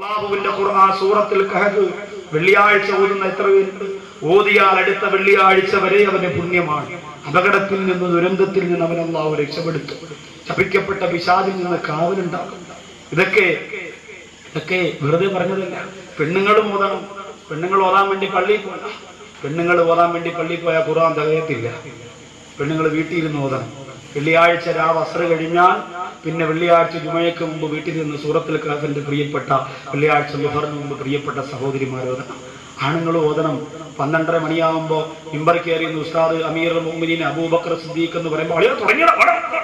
അള്ളാഹുവിന്റെ ഖുർആൻ സൂറത്തിൽ കഹഫ് വെള്ളിയാഴ്ച ഓതുന്ന എത്ര പേരുണ്ട് ഓതിയാൽ അടുത്ത വെള്ളിയാഴ്ച വരെ അവന് പുണ്യമാണ് അപകടത്തിൽ നിന്ന് ദുരന്തത്തിൽ നിന്ന് അവൻ അള്ളാഹു രക്ഷപ്പെടുത്തും ശപിക്കപ്പെട്ട പിശാദിൽ നിന്ന് കാവലുണ്ടാകും ഇതൊക്കെ ഇതൊക്കെ വെറുതെ പറഞ്ഞതല്ല പെണ്ണുങ്ങളും ഓതണം പെണ്ണുങ്ങൾ ഓതാൻ വേണ്ടി പള്ളിയിൽ പോകണം പെണ്ണുങ്ങൾ ഓതാൻ വേണ്ടി പള്ളിയിൽ പോയാൽ ഖുർആൻ തികയത്തില്ല പെണ്ണുങ്ങൾ വീട്ടിൽ ഇരുന്ന് ഓതണം വെള്ളിയാഴ്ച രാവ് അസറ് കഴിഞ്ഞാൽ പിന്നെ വെള്ളിയാഴ്ച ജുമയ്ക്ക് മുമ്പ് വീട്ടിൽ നിന്ന് സൂറത്തിൽ കാഫിന്റെ പ്രിയപ്പെട്ട വെള്ളിയാഴ്ച ലുഹറിന് മുമ്പ് പ്രിയപ്പെട്ട സഹോദരിമാർ ഓതണം ആണുങ്ങൾ ഓതണം പന്ത്രണ്ടര മണിയാവുമ്പോ മിമ്പർ കയറി ഉസ്താദ് അമീർ മുമിനീൻ അബൂബക്കർ സിദ്ദീഖ് എന്ന് പറയുമ്പോൾ അളിയോ തുടങ്ങിയടാ വാടാ, വാടാ.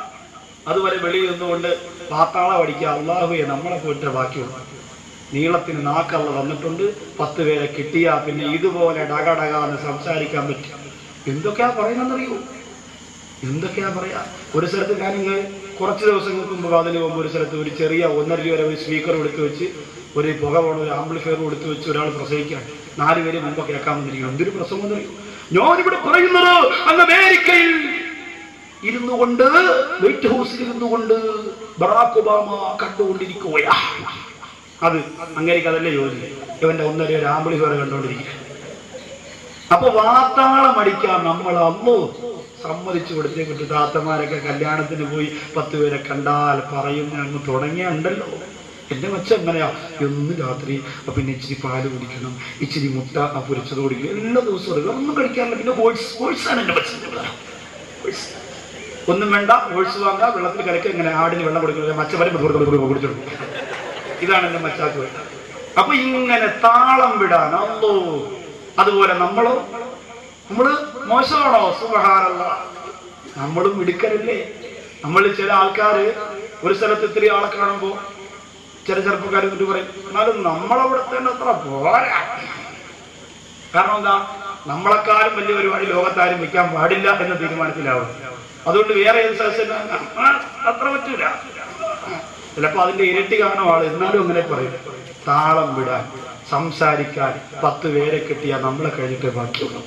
അതുവരെ വെളിയിൽ നിന്നുകൊണ്ട് പാത്താളം അടിക്കുക അള്ളാഹുയെ നമ്മളെ പോയിട്ട് ബാക്കിയുള്ളൂ നീളത്തിന് നാക്കള്ള തന്നിട്ടുണ്ട് പത്ത് പേരെ കിട്ടിയാ പിന്നെ ഇതുപോലെ ഡക ഡക എന്ന് സംസാരിക്കാൻ പറ്റും എന്തൊക്കെയാ പറയുന്നറിയൂ എന്തൊക്കെയാ പറയാ ഒരു സ്ഥലത്ത് ഞാനിങ്ങ് കുറച്ച് ദിവസങ്ങൾക്ക് മുമ്പ് അതിന് മുമ്പ് ഒരു സ്ഥലത്ത് ഒരു ചെറിയ ഒന്നര രൂപ വരെ ഒരു സ്പീക്കർ എടുത്തു വെച്ച് ഒരു പുക പോണ ഒരു ആംപ്ലിഫയർ എടുത്തു വെച്ച് ഒരാൾ പ്രസവിക്കാൻ നാല് പേര് മുമ്പ് കേൾക്കാൻ വന്നിരിക്കും എന്തൊരു പ്രസവം എന്നറിയോ ഞാനിവിടെ പറയുന്നത് അങ്ങ് അമേരിക്കയിൽ ഇരുന്നു കൊണ്ട് വൈറ്റ് ഹൗസിൽ ഇരുന്നു കൊണ്ട് ബറാക് ഒബാമ കണ്ടുകൊണ്ടിരിക്കുകയാ അത് അങ്ങേക്ക് അതല്ലേ ജോലി ഇവന്റെ ഒന്നര ഒരു ആംബുലിഫയർ കണ്ടുകൊണ്ടിരിക്കുക അപ്പൊ വാർത്താളം അടിക്കാൻ നമ്മൾ അമ്മോ സമ്മതിച്ചു കൊടുത്തേ പറ്റൂ താത്തമാരൊക്കെ കല്യാണത്തിന് പോയി പത്ത് പേരെ കണ്ടാൽ പറയും അങ്ങ് തുടങ്ങിയുണ്ടല്ലോ എന്റെ മച്ച എങ്ങനെയാ എന്ന് രാത്രി പിന്നെ ഇച്ചിരി പാല് കുടിക്കണം ഇച്ചിരി മുട്ട ആ പൊരിച്ചത് കുടിക്കണം എല്ലാ ദിവസവും അറിയാം ഒന്നും കഴിക്കാറില്ല പിന്നെ കോഴ്സ് കോഴ്സാണ് എന്റെ മച്ച ഒന്നും വേണ്ട ഓഴ്സ് വാങ്ങാം വെള്ളത്തിൽ കലക്കി ഇങ്ങനെ ആടിന് വെള്ളം കൊടുക്കുന്നത് മച്ചവരെ കുടിച്ചോളൂ ഇതാണ് എന്റെ മച്ചാക്ക് വേണ്ടത് അപ്പൊ ഇങ്ങനെ താളം വിടാൻ അല്ലോ അതുപോലെ നമ്മളോ നമ്മള് മോശമാണോ സുഖഹാരല്ല നമ്മളും മിടുക്കരല്ലേ നമ്മൾ ചില ആൾക്കാര് ഒരു സ്ഥലത്ത് ഇത്തിരി ആളെ കാണുമ്പോ ചില ചെറുപ്പക്കാർ എന്നിട്ട് പറയും എന്നാലും നമ്മളവിടെ തന്നെ അത്ര പോരാ കാരണം എന്താ നമ്മളെക്കാളും വലിയ പരിപാടി ലോകത്താരും വെക്കാൻ പാടില്ല എന്ന തീരുമാനത്തിലാവും അതുകൊണ്ട് വേറെ ഏത് സദസ്സിന് ആ, അത്ര പറ്റൂല ചിലപ്പോ അതിന്റെ ഇരട്ടി കാണും ആള് എന്നാലും അങ്ങനെ പറയും താളം വിടാൻ സംസാരിക്കാൻ പത്ത് പേരെ കിട്ടിയാൽ നമ്മളെ കഴിഞ്ഞിട്ട് ബാക്കിയുള്ളൂ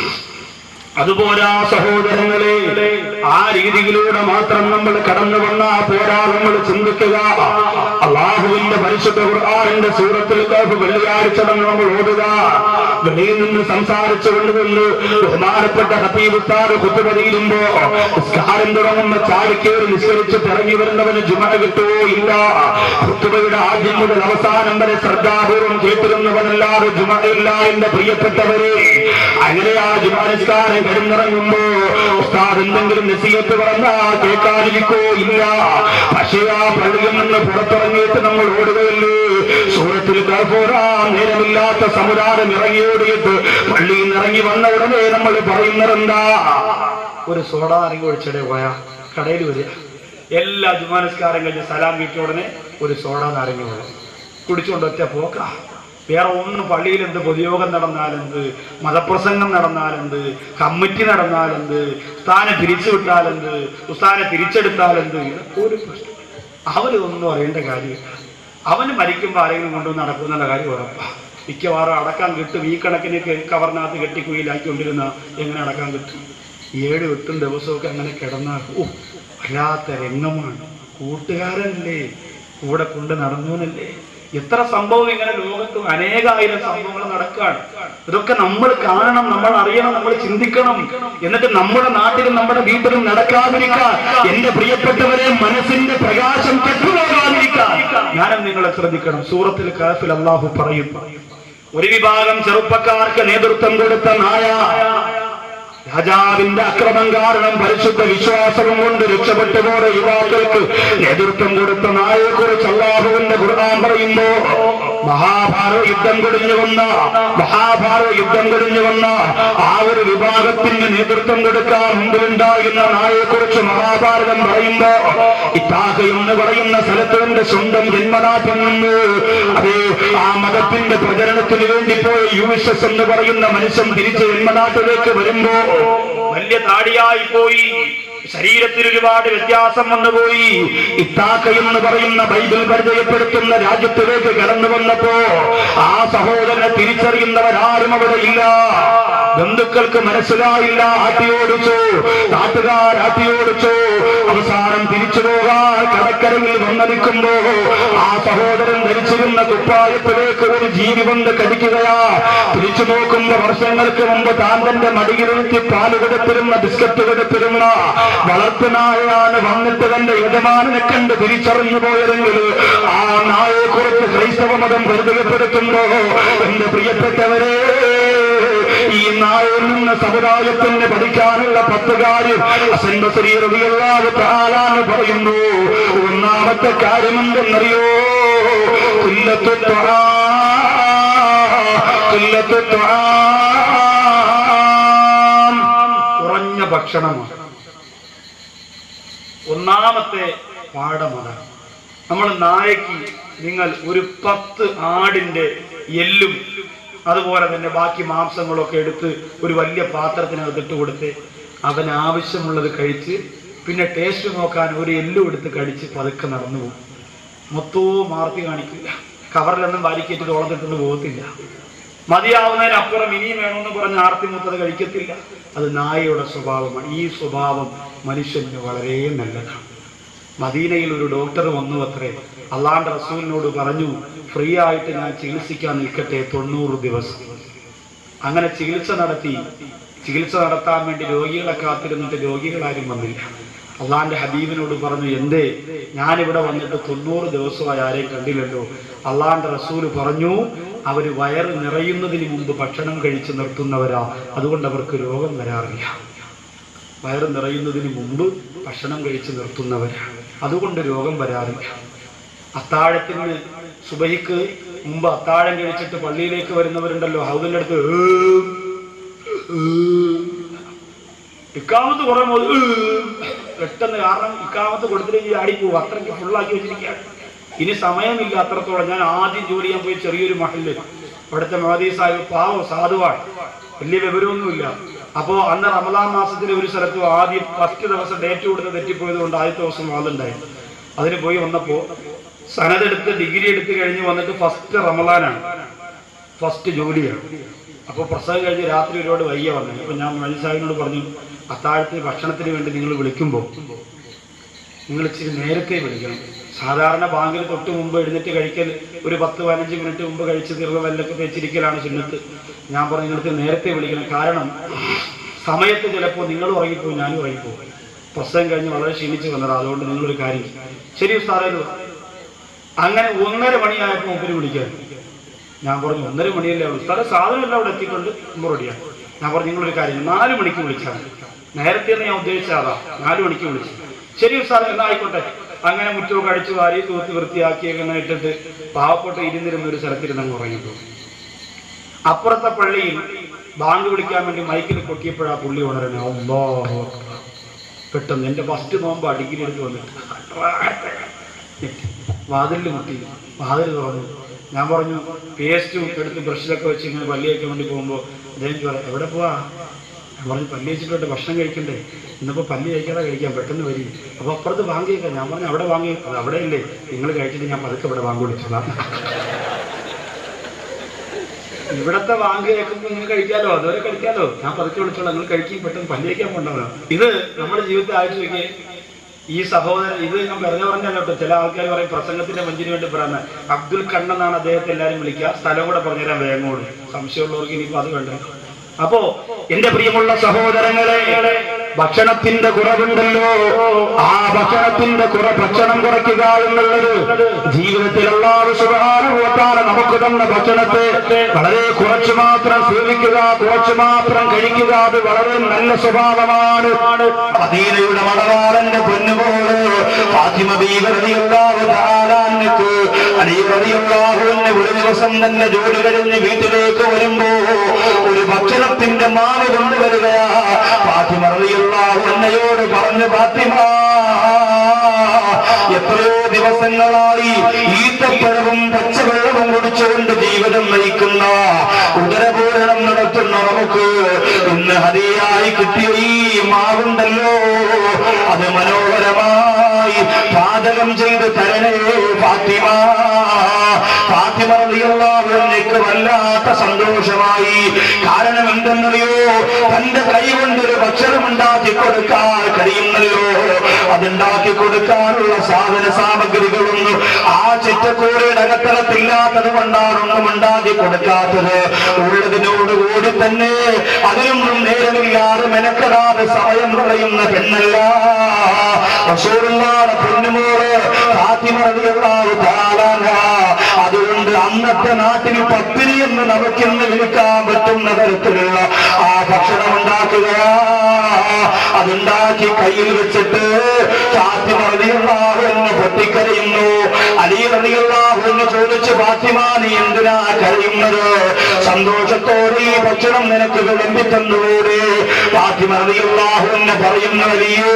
അതുപോരാ സഹോദരങ്ങളെ ആ രീതിയിലൂടെ മാത്രം നമ്മൾ കടന്നു വന്നാ പോരാ നമ്മൾ ചിന്തിക്കുക അള്ളാഹുവിന്റെ പരിശുദ്ധ ഖുർആാനിന്റെ സൂറത്തിൽ കാഫ് വെള്ളിയാഴ്ച നമ്മൾ ഓടുക വെളിയിൽ നിന്ന് സംസാരിച്ചു കൊണ്ടുവന്ന് ബഹുമാനപ്പെട്ട ഹബീബ് ഉസ്താദ് കുത്തുപതിയിലുമ്പോ നിസ്കാരം തുടങ്ങുന്ന ചാടിക്കേറി നിസ്കരിച്ച് ഇറങ്ങി വരുന്നവന് ജുമ കിട്ടുവോ ഇല്ല കുത്തുബയുടെ ആദ്യം മുതൽ അവസാനം വരെ ശ്രദ്ധാപൂർവം കേട്ടിരുന്നവനല്ലാതെ ജുമ ഇല്ല എന്റെ പ്രിയപ്പെട്ടവരെ അങ്ങനെ ആ ജുമാ നിസ്കാരം കിടന്നിറങ്ങുമ്പോ ഉസ്താദ് എന്തെങ്കിലും നസീഹത്ത് പറഞ്ഞാ കേൾക്കാതിരിക്കോ ഇല്ല പക്ഷേ ആ പള്ളിയിൽ നിന്ന് പുറത്തിറങ്ങിയിട്ട് നമ്മൾ ഓടുകയല്ലേ സൂറത്തിൽ പോരാ നേരമില്ലാത്ത സമുദായം ഇറങ്ങിയോടിയിട്ട് പള്ളിയിൽ നിന്ന് ഇറങ്ങി വന്ന ഉടനെ നമ്മൾ പറയുന്നതെന്താ ഒരു സോഡ ഇറങ്ങി ഒഴിച്ചിടെ പോയാ കടയിൽ വരിക എല്ലാ ജുമാനസ്കാരം കഴിഞ്ഞ് സലാം വീട്ടിയ ഉടനെ ഒരു സോഡ നാരങ്ങ വേണം കുടിച്ചുകൊണ്ട് ഒറ്റ പോക്ക വേറെ ഒന്നും പള്ളിയിൽ എന്ത് പൊതുയോഗം നടന്നാലെന്ത് മതപ്രസംഗം നടന്നാലെന്ത് കമ്മിറ്റി നടന്നാലെന്ത് ഉസ്താനെ പിരിച്ചുവിട്ടാലെന്ത് ഉസ്താനെ തിരിച്ചെടുത്താലെന്ത് ഇതൊക്കെ ഒരു പ്രശ്നം അവരിതൊന്നും അറിയേണ്ട കാര്യമില്ല അവന് മരിക്കുമ്പോൾ ആരെങ്കിലും കൊണ്ടുവന്ന് നടക്കുന്നുള്ള കാര്യം ഉറപ്പാ മിക്കവാറും അടക്കാൻ കിട്ടും ഈ കണക്കിന് കെ- കവറിനകത്ത് കെട്ടിക്കുയിലാക്കിക്കൊണ്ടിരുന്ന എങ്ങനെ അടക്കാൻ കിട്ടും ഏഴ് എട്ടും ദിവസമൊക്കെ അങ്ങനെ കിടന്നാൽ ഓ വല്ലാത്ത രംഗമാണ് കൂട്ടുകാരനല്ലേ കൂടെ കൊണ്ട് നടന്നവനല്ലേ എത്ര സംഭവം ഇങ്ങനെ ലോകത്ത് അനേകായിരം സംഭവങ്ങൾ നടക്കുകയാണ് ഇതൊക്കെ നമ്മൾ കാണണം നമ്മൾ അറിയണം നമ്മൾ ചിന്തിക്കണം എന്നിട്ട് നമ്മുടെ നാട്ടിലും നമ്മുടെ വീട്ടിലും നടക്കാതിരിക്കാൻ എന്റെ പ്രിയപ്പെട്ടവരെ മനസ്സിന്റെ പ്രകാശം കെട്ടുപോകാതിരിക്കാൻ ഞാനും നിങ്ങളെ ശ്രദ്ധിക്കണം സൂറത്തിൽ കാഫിൽ അള്ളാഹു പറയും ഒരു വിഭാഗം ചെറുപ്പക്കാർക്ക് നേതൃത്വം കൊടുത്ത നായ രാജാവിന്റെ അക്രമം കാരണം പരിശുദ്ധ വിശ്വാസവും കൊണ്ട് രക്ഷപ്പെട്ടു പോയ യുവാക്കൾക്ക് നേതൃത്വം കൊടുത്ത നായയെ കുറിച്ച് അള്ളാഹുവിന്റെ ഖുർആൻ പറയുമ്പോ മഹാഭാരത യുദ്ധം കഴിഞ്ഞു വന്ന മഹാഭാരത യുദ്ധം കഴിഞ്ഞു വന്ന ആ ഒരു വിഭാഗത്തിന് നേതൃത്വം കൊടുക്കാൻ മുമ്പിലുണ്ടാകുന്ന നായയെ കുറിച്ച് മഹാഭാരതം പറയുമ്പോ ഇത്താഹ എന്ന് പറയുന്ന സ്ഥലത്തിന്റെ സ്വന്തം ജന്മനാട്ടിൽ നിന്ന് അതേ ആ മതത്തിന്റെ പ്രചരണത്തിന് വേണ്ടി പോയ യുവിഷസ് എന്ന് പറയുന്ന മനുഷ്യൻ തിരിച്ച് ജന്മനാട്ടിലേക്ക് വരുമ്പോ വലിയ താടിയായി പോയി ശരീരത്തിൽ ഒരുപാട് വ്യത്യാസം വന്നുപോയി ഇത്താക്ക എന്ന് പറയുന്ന ബൈബിൾ പരിചയപ്പെടുത്തുന്ന രാജ്യത്തിലേക്ക് കടന്നു വന്നപ്പോ ആ സഹോദരനെ തിരിച്ചറിയുന്നവരാരും അവിടെ ഇല്ല ബന്ധുക്കൾക്ക് മനസ്സിലായില്ല ആട്ടിയോടിച്ചു നാട്ടുകാർ ആട്ടിയോടിച്ചു അവസാനം തിരിച്ചു പോകാൻ കടക്കരയിൽ വന്നു നിൽക്കുമ്പോ ആ സഹോദരൻ ധരിച്ചിരുന്ന കുപ്പായത്തിലേക്ക് ഒരു ജീവി കൊണ്ട് കടിക്കുകയാ തിരിച്ചു നോക്കുമ്പോ വർഷങ്ങൾക്ക് മുമ്പ് താൻ തന്റെ മടിയിലിരുത്തി പാല് കൊടുത്തിരുന്ന ബിസ്ക്കറ്റ് കൊടുത്തിരുന്ന വളർത്തുനായാണ് വന്നിട്ട് തന്റെ യജമാനെ കണ്ട് തിരിച്ചറിഞ്ഞു പോയതെങ്കിൽ ആ നായെ കുറിച്ച് ക്രൈസ്തവ മതം പരിചയപ്പെടുത്തുമ്പോ എന്റെ പ്രിയപ്പെട്ടവരെ ഈ നായിൽ നിന്ന് സമുദായത്തിന് പഠിക്കാനുള്ള പത്ത് കാര്യം ഹസൻ ബസരി റളിയല്ലാഹു തആല എന്ന് പറയുന്നു ഒന്നാമത്തെ കാര്യമെന്തെന്നറിയോ കുല്ലത്തു ത്വആ, കുല്ലത്തു ത്വആ. കുറഞ്ഞ ഭക്ഷണമാണ് ഒന്നാമത്തെ പാഠമാണ് നമ്മൾ നായക്ക് നിങ്ങൾ ഒരു പത്ത് ആടിന്റെ എല്ലും അതുപോലെ തന്നെ ബാക്കി മാംസങ്ങളൊക്കെ എടുത്ത് ഒരു വലിയ പാത്രത്തിനകത്ത് ഇട്ട് കൊടുത്ത് അവൻ ആവശ്യമുള്ളത് കഴിച്ച് പിന്നെ ടേസ്റ്റ് നോക്കാൻ ഒരു എല്ലും എടുത്ത് കടിച്ച് പതുക്കെ നടന്നു പോകും മൊത്തവും മാർത്തി കാണിക്കില്ല കവറിലൊന്നും വാരിക്കേറ്റിട്ട് ഓളത്തിട്ടൊന്നും പോകത്തില്ല മതിയാവുന്നതിനപ്പുറം ഇനിയും വേണമെന്ന് പറഞ്ഞ് ആർത്തി മുത്തത് കഴിക്കത്തില്ല അത് നായയുടെ സ്വഭാവമാണ് ഈ സ്വഭാവം മനുഷ്യന് വളരെ നല്ലതാണ് മദീനയിൽ ഒരു ഡോക്ടർ വന്നു അത്രേ അള്ളാന്റെ റസൂലിനോട് പറഞ്ഞു ഫ്രീ ആയിട്ട് ഞാൻ ചികിത്സിക്കാൻ നിൽക്കട്ടെ തൊണ്ണൂറ് ദിവസം അങ്ങനെ ചികിത്സ നടത്തി ചികിത്സ നടത്താൻ വേണ്ടി രോഗികളെ കാത്തിരുന്നിട്ട് രോഗികളാരും വന്നില്ല അള്ളാന്റെ ഹബീബിനോട് പറഞ്ഞു എന്തേ ഞാനിവിടെ വന്നിട്ട് തൊണ്ണൂറ് ദിവസമായി ആരെയും കണ്ടില്ലല്ലോ അള്ളാന്റെ റസൂല് പറഞ്ഞു അവര് വയറ് നിറയുന്നതിന് മുമ്പ് ഭക്ഷണം കഴിച്ച് നിർത്തുന്നവരാ അതുകൊണ്ട് അവർക്ക് രോഗം വരാറില്ല വയറ് നിറയുന്നതിന് മുമ്പ് ഭക്ഷണം കഴിച്ച് നിർത്തുന്നവരാണ് അതുകൊണ്ട് രോഗം വരാറില്ല അത്താഴത്തിന് സുബഹിക്ക് മുമ്പ് അത്താഴം കഴിച്ചിട്ട് പള്ളിയിലേക്ക് വരുന്നവരുണ്ടല്ലോ ഹൗദിന്റെ അടുത്ത് ഏം, ഏം. ഇക്കാമത്ത് കുറെ മുതൽ ഏം. പെട്ടെന്ന് കാരണം ഇക്കാമത്ത് കൊടുത്തിട്ട് ആടിപ്പോവും അത്രയ്ക്ക് ഫുള്ളാക്കി വെച്ചിരിക്കുകയാണ് ഇനി സമയമില്ല അത്രത്തോളം ഞാൻ ആദ്യം ജോലി ചെയ്യാൻ പോയി ചെറിയൊരു മഹലിൽ അവിടുത്തെ മോദി സാഹിബ് പാവം സാധുവാണ് വലിയ വിവരമൊന്നുമില്ല അപ്പോ അന്ന് റമദാൻ മാസത്തിലെ ഒരു സ്ഥലത്ത് ആദ്യം ഫസ്റ്റ് ദിവസം ഡേറ്റ് കൊടുത്ത് തെറ്റിപ്പോയത് കൊണ്ട് ആദ്യത്തെ ദിവസം വാദുണ്ടായി അതിന് പോയി വന്നപ്പോ സനതെടുത്ത് ഡിഗ്രി എടുത്ത് കഴിഞ്ഞ് വന്നിട്ട് ഫസ്റ്റ് റമദാനാണ് ഫസ്റ്റ് ജോലിയാണ് അപ്പോൾ പ്രസവം കഴിഞ്ഞ് രാത്രി ഒരുപാട് വയ്യ വന്നത് അപ്പൊ ഞാൻ മണി സാഹിബിനോട് പറഞ്ഞു അത്താഴത്തിന് ഭക്ഷണത്തിന് വേണ്ടി നിങ്ങൾ വിളിക്കുമ്പോൾ നിങ്ങൾ ഇച്ചിരി നേരത്തെ വിളിക്കണം സാധാരണ ബാങ്കിൽ തൊട്ട് മുമ്പ് എഴുന്നേറ്റ് കഴിക്കൽ ഒരു പത്ത് പതിനഞ്ച് മിനിറ്റ് മുമ്പ് കഴിച്ച് തീർന്ന വല്ലൊക്കെ വെച്ചിരിക്കലാണ് ചിന്നത്ത് ഞാൻ പറഞ്ഞു നിങ്ങൾക്ക് നേരത്തെ വിളിക്കണം കാരണം സമയത്ത് ചിലപ്പോൾ നിങ്ങൾ ഉറങ്ങിപ്പോയി ഞാനും ഉറങ്ങിപ്പോയി പ്രസവം കഴിഞ്ഞ് വളരെ ക്ഷീണിച്ച് വന്നത് അതുകൊണ്ട് നിങ്ങളൊരു കാര്യം ചെയ്യ്. ശരി സാറേ ഇത് വാ. അങ്ങനെ ഒന്നര മണിയായപ്പോൾ മുമ്പിൽ വിളിക്കാൻ ഞാൻ പറഞ്ഞു ഒന്നര മണിയല്ലേ ഉള്ളൂ സ്ഥലം സാധനമെല്ലാം അവിടെ എത്തിയിട്ടുണ്ട് മുമ്പ് റെഡിയാണ് ഞാൻ പറഞ്ഞു നിങ്ങളൊരു കാര്യം ചെയ്യ്. നാല് മണിക്ക് വിളിച്ചാൽ മതി നേരത്തെ ഞാൻ ഉദ്ദേശിച്ച അതാ നാല് മണിക്ക് വിളിച്ചു ശരി സാർ എന്നാ ആയിക്കോട്ടെ അങ്ങനെ മുറ്റമൊക്കെ അടിച്ചു വാരി തൂത്ത് വൃത്തിയാക്കിയൊക്കെ ഇങ്ങനെ ഇട്ടിട്ട് പാവപ്പെട്ട ഇരുന്നിരുന്ന ഒരു സ്ഥലത്തിരുന്ന് അങ്ങ് ഉറങ്ങിപ്പോയി അപ്പുറത്തെ പള്ളിയിൽ ബാങ്ക് വിളിക്കാൻ വേണ്ടി മൈക്കിൽ കൊട്ടിയപ്പോഴാ പുള്ളി ഉണരണേ അല്ലാഹു അക്ബർ. പെട്ടെന്ന് എന്റെ ഫസ്റ്റ് നോമ്പ് ഡിഗ്രി എടുത്ത് വന്നിട്ട് വാതിലിൽ മുട്ടി വാതിൽ തുറന്നു ഞാൻ പറഞ്ഞു പേസ്റ്റും എടുത്ത് ബ്രഷിലൊക്കെ വെച്ച് ഇങ്ങനെ പല്ലിയൊക്കെ വേണ്ടി പോകുമ്പോൾ അദ്ദേഹം പറയാം എവിടെ പോവാ ഞാൻ പറഞ്ഞു പല്ലി വെച്ചിട്ട് ഭക്ഷണം കഴിക്കണ്ടേ ഇന്നിപ്പോ പല്ലി കഴിക്കാതെ കഴിക്കാം പെട്ടെന്ന് വരും അപ്പൊ അപ്പുറത്ത് വാങ്ങിയേക്കാം ഞാൻ പറഞ്ഞു അവിടെ വാങ്ങി അത് അവിടെ ഇല്ലേ നിങ്ങൾ കഴിച്ചിട്ട് ഞാൻ പതുക്കെ ഇവിടെ വാങ്ങി വിളിച്ചോളാം ഇവിടത്തെ വാങ്ങി കേൾക്കുമ്പോൾ നിങ്ങൾ കഴിക്കാലോ അതുവരെ കഴിക്കാലോ ഞാൻ പതുക്കെ വിളിച്ചോളാം നിങ്ങൾ കഴിക്കുകയും പെട്ടെന്ന് പല്ലി കഴിക്കാൻ പോകണ്ടല്ലോ ഇത് നമ്മുടെ ജീവിതത്തിൽ ആഴ്ച നോക്കിയേ ഈ സഹോദരൻ ഇത് ഞാൻ പറഞ്ഞു പറഞ്ഞല്ലോ കേട്ടോ ചില ആൾക്കാർ പറയും പ്രസംഗത്തിന്റെ മഞ്ചിന് വേണ്ടി പറയുന്നത് അബ്ദുൽ കണ്ണെന്നാണ് അദ്ദേഹത്തെ എല്ലാവരും വിളിക്കുക സ്ഥലം കൂടെ പറഞ്ഞുതരാൻ വേഗമോട് സംശയമുള്ളവർക്ക് ഇനിയിപ്പോ അത് വേണ്ട അപ്പോ എന്റെ പ്രിയമുള്ള സഹോദരങ്ങളെ ഭക്ഷണത്തിന്റെ കുറവുണ്ടല്ലോ ആ ഭക്ഷണത്തിന്റെ കുറ ഭക്ഷണം കുറയ്ക്കുക എന്നുള്ളത് ജീവിതത്തിൽ എല്ലാവരും സുഖാനുഭവത്താല നമുക്ക് തന്ന ഭക്ഷണത്തെ വളരെ കുറച്ചു മാത്രം സേവിക്കുക കുറച്ചു മാത്രം കഴിക്കുക അത് വളരെ നല്ല സ്വഭാവമാണ് മദീനയുടെ മണവാളന്റെ പൊന്നുപോലെ ഫാത്തിമ ബീവറിയല്ലാഹുക്ക് അലീവറിയല്ലാഹുവിന് ഒരു ദിവസം തന്നെ ജോലി കഴിഞ്ഞ് വീട്ടിലേക്ക് വരുമ്പോ ഒരു ഭക്ഷണത്തിന്റെ മാവ് കൊണ്ടുവരികയാ ഫാത്തിമ റളിയല്ലാഹു അന്നയോട് പറഞ്ഞു ഫാത്തിമ എത്രയോ ദിവസങ്ങളായി ഈത്തപ്പഴവും പച്ചവെള്ളവും കുടിച്ചുകൊണ്ട് ജീവിതം നയിക്കുന്ന ഉദരപൂരണം നടത്തുന്ന നമുക്ക് ഇന്ന് ഹരിയായി കിട്ടിയ ഈ മാവുണ്ടല്ലോ അത് മനോഹരമായി പാചകം ചെയ്ത് തരണേ ഫാത്തിമ ഫാത്തിമ ഫാത്തിമ റളിയല്ലാഹു അൻഹയ്ക്ക് വല്ലാത്ത സന്തോഷമായി കാരണം എന്തെന്നറിയോ തന്റെ കൈ കൊണ്ടൊരു ഭക്ഷണം ഉണ്ടാക്കി കൊടുക്കാൻ കഴിയുന്നല്ലോ അതുണ്ടാക്കി കൊടുക്കാനുള്ള സാധന സാമഗ്രികളൊന്നും ആ ചിറ്റക്കൂടയുടെ അകത്തളത്തില്ലാത്തത് കൊണ്ടാണ് ഒന്നും ഉണ്ടാക്കി കൊടുക്കാത്തത് ഉള്ളതിനോട് കൂടി തന്നെ അതിനൊന്നും നേരമില്ലാതെ മെനക്കെടാതെ സമയം കളയുന്ന പെണ്ണല്ല റസൂലുള്ളാഹിയുടെ പൊന്നുമോള് ഫാത്തിമ റളിയല്ലാഹു തആല അൻഹാ. അതുകൊണ്ട് അന്നത്തെ നാട്ടിൽ പത്തിരി എന്ന് നമുക്കിന്ന് വിളിക്കാൻ പറ്റുന്ന തരത്തിലുള്ള ആ ഭക്ഷണം ഉണ്ടാക്കുക അതുണ്ടാക്കി കയ്യിൽ വെച്ചിട്ട് ഫാത്തിമ റളിയല്ലാഹു എന്ന് പൊട്ടിക്കരയുന്നു അലി റളിയല്ലാഹു എന്ന് ചോദിച്ച് ഫാത്തിമ നീ എന്തിനാ കരയുന്നത് സന്തോഷത്തോടെ ഈ ഭക്ഷണം നിനക്ക് വിളമ്പി തന്നുകൂടെ ഫാത്തിമ റളിയല്ലാഹു എന്ന് പറയുന്നു അലിയേ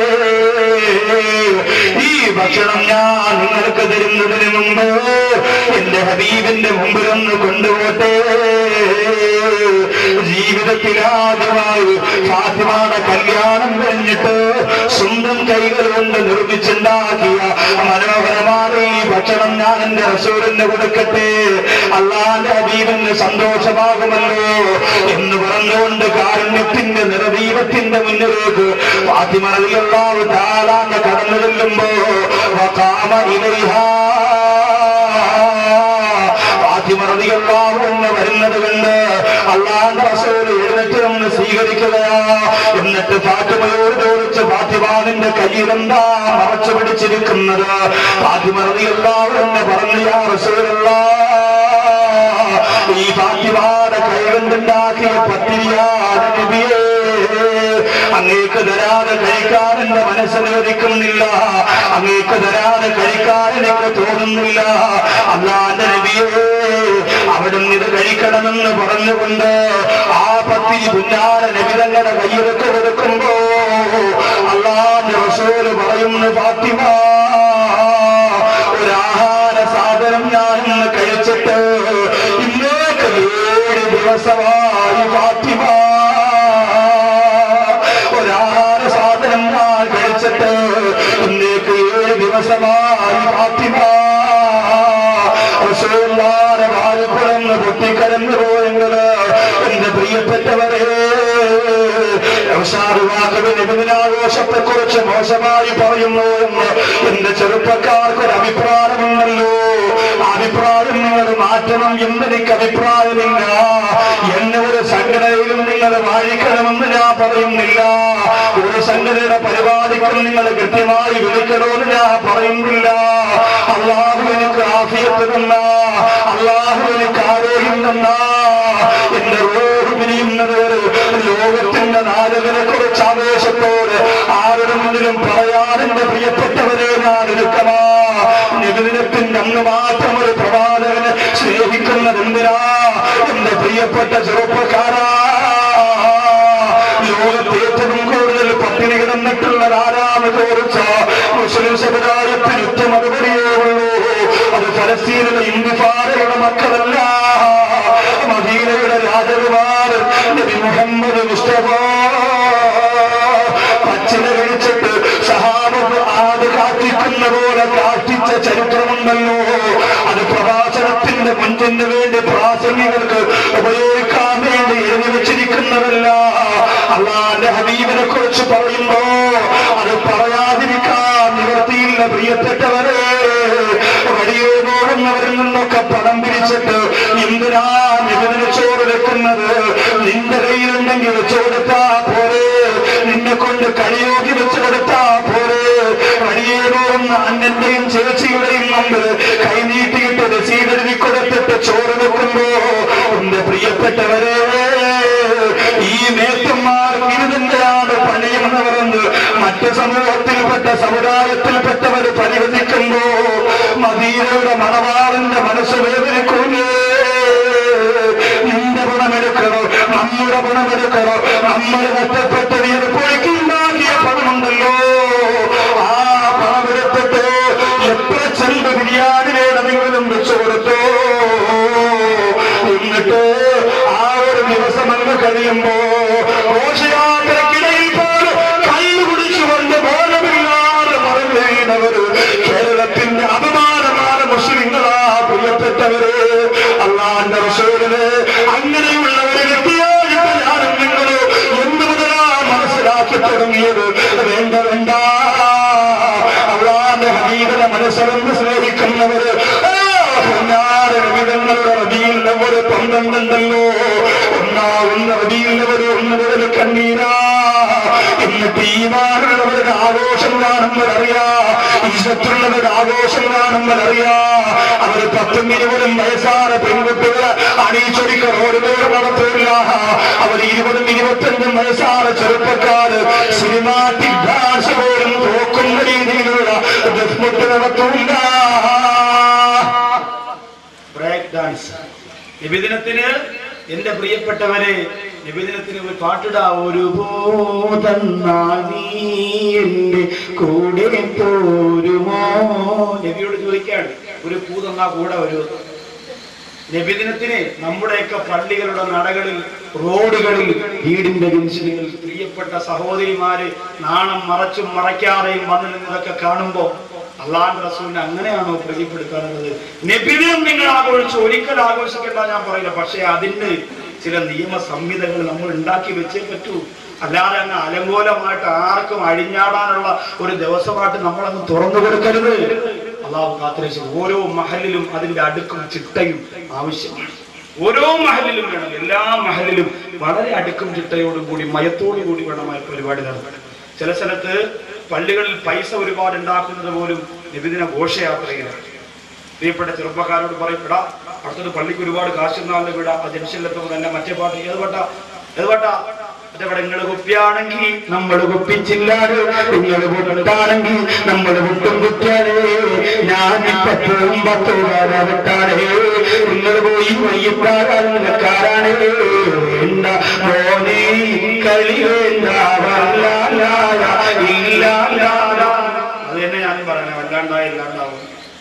ഈ ഭക്ഷണം ഞാൻ നിങ്ങൾക്ക് തരുന്നതിന് മുമ്പ് എന്റെ ഹബീബിന്റെ മുമ്പിൽ ഒന്ന് കൊണ്ടുപോട്ടെ ജീവിതത്തിൽ ആദ്യമായി ഫാത്തിമയുടെ കല്യാണം കഴിഞ്ഞിട്ട് സ്വന്തം കൈകൾ കൊണ്ട് നിർമ്മിച്ചുണ്ടാക്കിയ മനോഹരമായ ഈ ഭക്ഷണം ഞാൻ എന്റെ റസൂലിന് കൊടുക്കട്ടെ അള്ളാന്റെ ഹബീബിന് സന്തോഷമാകുമല്ലോ എന്ന് പറഞ്ഞുകൊണ്ട് കാരുണ്യത്തിന്റെ നിറദീപത്തിന്റെ മുന്നിലേക്ക് ഫാത്തിമ റളിയല്ലാഹു തആല കടന്നു ചെല്ലുമ്പോ വഖാമ ഇലൈഹാ ഫാത്തിമ റളിയല്ലാഹു അൻഹ വരുന്നത് കണ്ട് അള്ളാഹുവിന്റെ റസൂൽ എഴുന്നേറ്റ് നിന്ന് സ്വീകരിക്കുകയാ എന്നിട്ട് ഫാത്തിമയോട് ചോദിച്ച് ഫാത്തിമാവിന്റെ കയ്യിലെന്താ മറച്ചു പിടിച്ചിരിക്കുന്നത് ഫാത്തിമ റളിയല്ലാഹു അൻഹ പറഞ്ഞു യാ റസൂലല്ലാഹ് ഈ ഫാത്തിമയുടെ കൈകൊണ്ടുണ്ടാക്കിയ പത്തിരിയാണ് നബിയേ അങ്ങേക്ക് തരാതെ കഴിക്കാൻ എന്റെ മനസ്സനുവദിക്കുന്നില്ല അങ്ങേക്ക് തരാതെ കഴിക്കാൻ എനിക്ക് തോന്നുന്നില്ല അല്ലാന്റെ നബിയേ അവിടുന്ന് ഇത് കഴിക്കണമെന്ന് പറഞ്ഞുകൊണ്ട് ആ പത്തിരി പുന്നാര നബിതങ്ങളുടെ കയ്യിലൊക്കെ കൊടുക്കുമ്പോ അള്ളാന്റെ റസൂല് പറയുന്നു ഫാത്തിമ ഒരാഹാര സാധനം ഞാൻ ഇന്ന് കഴിച്ചിട്ട് ഇന്നേക്ക് ഏഴ് ദിവസമായി ഫാത്തിമ ഒരാഹാര സാധനം ഞാൻ കഴിച്ചിട്ട് ഇന്നേക്ക് ഏഴ് ദിവസമായി ഫാത്തിമ റസൂലുള്ളാഹിയുടെ വാഴപ്പുറന്ന് പൊട്ടിക്കരഞ്ഞു പോയെങ്കിൽ എന്റെ പ്രിയപ്പെട്ടവരെ നബിദിനാഘോഷത്തെ കുറിച്ച് മോശമായി പറയുന്നു എന്ന് എന്റെ ചെറുപ്പക്കാർക്ക് ഒരു അഭിപ്രായമുണ്ടല്ലോ ആ അഭിപ്രായം നിങ്ങൾ മാറ്റണം എന്നെനിക്ക് അഭിപ്രായമില്ല എന്നെ ഒരു സംഘടനയിലും നിങ്ങൾ വാഴിക്കണമെന്ന് ഞാൻ പറയുന്നില്ല ഒരു സംഘടനയുടെ പരിപാടിക്കും നിങ്ങൾ കൃത്യമായി വിളിക്കണമെന്ന് ഞാൻ പറയുന്നില്ല അള്ളാഹു എനിക്ക് ആഫിയത്ത് തന്ന അള്ളാഹു എനിക്ക് ആരോഗ്യം തന്ന എന്റെ റോഡ് പിരിയുന്നത് ലോകത്തിന്റെ നാലുകളെ കുറിച്ച് ആവേശത്തോട് ആരുടെ മുന്നിലും പറയാൻ എന്റെ പ്രിയപ്പെട്ടവരെ ഞാൻ എടുക്കമാ നിബിദിനത്തിന്റെ അന്ന് മാത്രം ഒരു പ്രവാചകനെ സ്നേഹിക്കുന്നത് എന്തിനാ എന്റെ പ്രിയപ്പെട്ട ചെറുപ്പക്കാരാ ലോകത്ത് ഏറ്റവും കൂടുതൽ പട്ടിണി കിടന്നിട്ടുള്ള ആരാണ് ചോദിച്ച മുസ്ലിം സമുദായത്തിൽ ഒറ്റ മറുപടിയേ ഉള്ളൂ അത് ഫലസ്തീനിലെ ഇന്ത്യഫാരയുടെ മക്കളല്ല മദീനയുടെ രാജകുമാർ നബി മുഹമ്മദ് മുസ്തഫ പച്ചില കഴിച്ചിട്ട് സഹാബത്ത് ആട് കാട്ടിക്കുന്ന പോലെ കാട്ടിച്ച ചരിത്രമുണ്ടല്ലോ അത് പ്രവാചകത്തിന്റെ മുഞ്ചിന് വേണ്ടി പ്രാസംഗികൾക്ക് ഉപയോഗിക്കാൻ വേണ്ടി എഴുതി വെച്ചിരിക്കുന്നതല്ല അള്ളാന്റെ ഹബീബിനെ കുറിച്ച് പറയുമ്പോ അത് പറയാതിരിക്കാൻ നിവർത്തിയില്ല പ്രിയപ്പെട്ടവരെ വഴിയോ പോകുന്നവരിൽ നിന്നൊക്കെ പണം പിരിച്ചിട്ട് എന്തിനാ നിബിന് ചോറ് വെക്കുന്നത് നിന്റെ കയ്യിലുണ്ടെങ്കിൽ വെച്ചു കൊടുത്താ പോരെ നിന്നെ കൊണ്ട് കളിയോക്കി വെച്ചു കൊടുത്താ പോരെ വഴിയേ പോകുന്ന അണ്ണന്റെയും ചേച്ചിയുടെയും മുമ്പിൽ കൈനീട്ടിയിട്ട് രസീത് എഴുതി കൊടുത്തിട്ട് ചോറ് വെക്കുമ്പോ എന്റെ പ്രിയപ്പെട്ടവരെ ഈ മേത്തന്മാർ ഇരുതിന്റെയാണ് പണിയുന്നവരെന്ന് മറ്റ് സമൂഹത്തിൽപ്പെട്ട സമുദായത്തിൽപ്പെട്ടവർ പരിഹസിക്കുമ്പോ മദീനയുടെ മണവാറിന്റെ മനസ്സ് വേദനിക്കൂലേ നിന്റെ പണമെടുക്കണോ നമ്മുടെ പണമെടുക്കണോ നമ്മൾ നഷ്ടപ്പെട്ട് നീ പൊഴിക്കുണ്ടാക്കിയ പണമുണ്ടല്ലോ ആ പണമെടുത്തിട്ട് എത്ര ചെമ്പ് ബിരിയാണി വേണമെങ്കിലും വെച്ചു കൊടുത്തോ എന്നിട്ട് ആ ഒരു ദിവസം അങ്ങ് കഴിയുമ്പോ ഘോഷയാത്രക്കിടയിൽ പോലും കല്ല് കുടിച്ചുകൊണ്ട് ബോധമില്ലാതെ മറന്നവര് കേരളത്തിന്റെ അപമാനമാണ് മുസ്ലിങ്ങളാ പ്രിയപ്പെട്ടവര് ഒരു പന്ത്രണ്ടുണ്ടല്ലോ ഒന്നാവുന്ന റബിയുള്ളവർ ഒന്ന് മുതൽ കണ്ണീരാ എന്നിട്ട് ഈമാനുള്ളവരുടെ ആഘോഷം കാണുന്നവരറിയാ ഈശത്തുള്ളവരുടെ ആഘോഷം കാണുന്നവരറിയാ അവർ പത്തും ഇരുപതും വയസ്സായ പെൺകുട്ടികളെ അണിയിച്ചൊടിക്ക റോഡിലൂടെ നടത്തില്ല അവർ ഇരുപതും ഇരുപത്തഞ്ചും വയസ്സായ ചെറുപ്പക്കാര് സിനിമാറ്റിക് ഡാൻസ് പോലും തോക്കുന്ന രീതിയിലുള്ള ഡെസ്മുട്ട് നടത്തുന്ന ബ്രേക്ക് ഡാൻസ് നിബിദിനത്തിന് എന്റെ പ്രിയപ്പെട്ടവരെ നിബിദിനത്തിന് ഒരു പാട്ടിടാ ഒരു പോതന്നാൽ നീ എന്റെ കൂടെ പോരുമോ നബിയോട് ചോദിക്കാണ് ഒരു പൂ തന്നാ കൂടെ വരൂ നബിദിനത്തിന് നമ്മുടെയൊക്കെ പള്ളികളുടെ നടകളിൽ റോഡുകളിൽ വീടിന്റെ ജംഗ്ഷനുകളിൽ പ്രിയപ്പെട്ട സഹോദരിമാര് നാണം മറച്ചും മറയ്ക്കാതെയും വന്നു നിന്നതൊക്കെ കാണുമ്പോ അള്ളാൻ റസൂലിനെ അങ്ങനെയാണോ പ്രിയപ്പെടുത്താറുള്ളത് നബിദിനം നിങ്ങൾ ആഘോഷിച്ചു ഒരിക്കൽ ആഘോഷിക്കേണ്ട ഞാൻ പറയില്ല പക്ഷെ അതിന് ചില നിയമ സംഹിതകൾ നമ്മൾ ഉണ്ടാക്കി വെച്ചേ പറ്റൂ അല്ലാതെ അങ്ങ് അലങ്കോലമായിട്ട് ആർക്കും അഴിഞ്ഞാടാനുള്ള ഒരു ദിവസമായിട്ട് നമ്മൾ അങ്ങ് തുറന്നു കൊടുക്കരുത് അള്ളാഹു കാത്തിരക്ഷിക്കും ഓരോ മഹലിലും അതിന്റെ അടുക്കും ചിട്ടയും ആവശ്യമാണ് ഓരോ മഹലിലും വേണം എല്ലാ മഹലിലും വളരെ അടുക്കും ചിട്ടയോടും കൂടി മയത്തോടു കൂടി വേണം ആ പരിപാടി നടത്താൻ ചില സ്ഥലത്ത് പള്ളികളിൽ പൈസ ഒരുപാട് ഉണ്ടാക്കുന്നത് പോലും നിബിദിന ഘോഷയാത്രയിലാണ് പ്രിയപ്പെട്ട ചെറുപ്പക്കാരോട് പറയും എടാ അടുത്തൊരു പള്ളിക്ക് ഒരുപാട് കാശൊന്നാളിന്റെ വിടാ ആ ജംഗ്ഷനിലെത്തുമ്പോൾ തന്നെ മറ്റേ പാട്ട് ഏത് പാട്ടാ ഏത് പാട്ടാ മറ്റേ പാട്ട് നിങ്ങൾ കുപ്പിയാണെങ്കിൽ നമ്മൾ കുപ്പിച്ചില്ലാതെ നിങ്ങൾ കൊണ്ടാണെങ്കിൽ നമ്മൾ കുട്ടും കുറ്റാണ് ഞാൻ പത്തും പത്തുകാരാണ് നിങ്ങൾ പോയി വൈകിട്ടാകാരക്കാരാണ് വേണ്ട മോനെ കളി വേണ്ട വല്ലാലായ ഇല്ലാലാല അത് തന്നെ ഞാനും പറയണേ വല്ലാണ്ടായ ഇല്ലാണ്ടാവും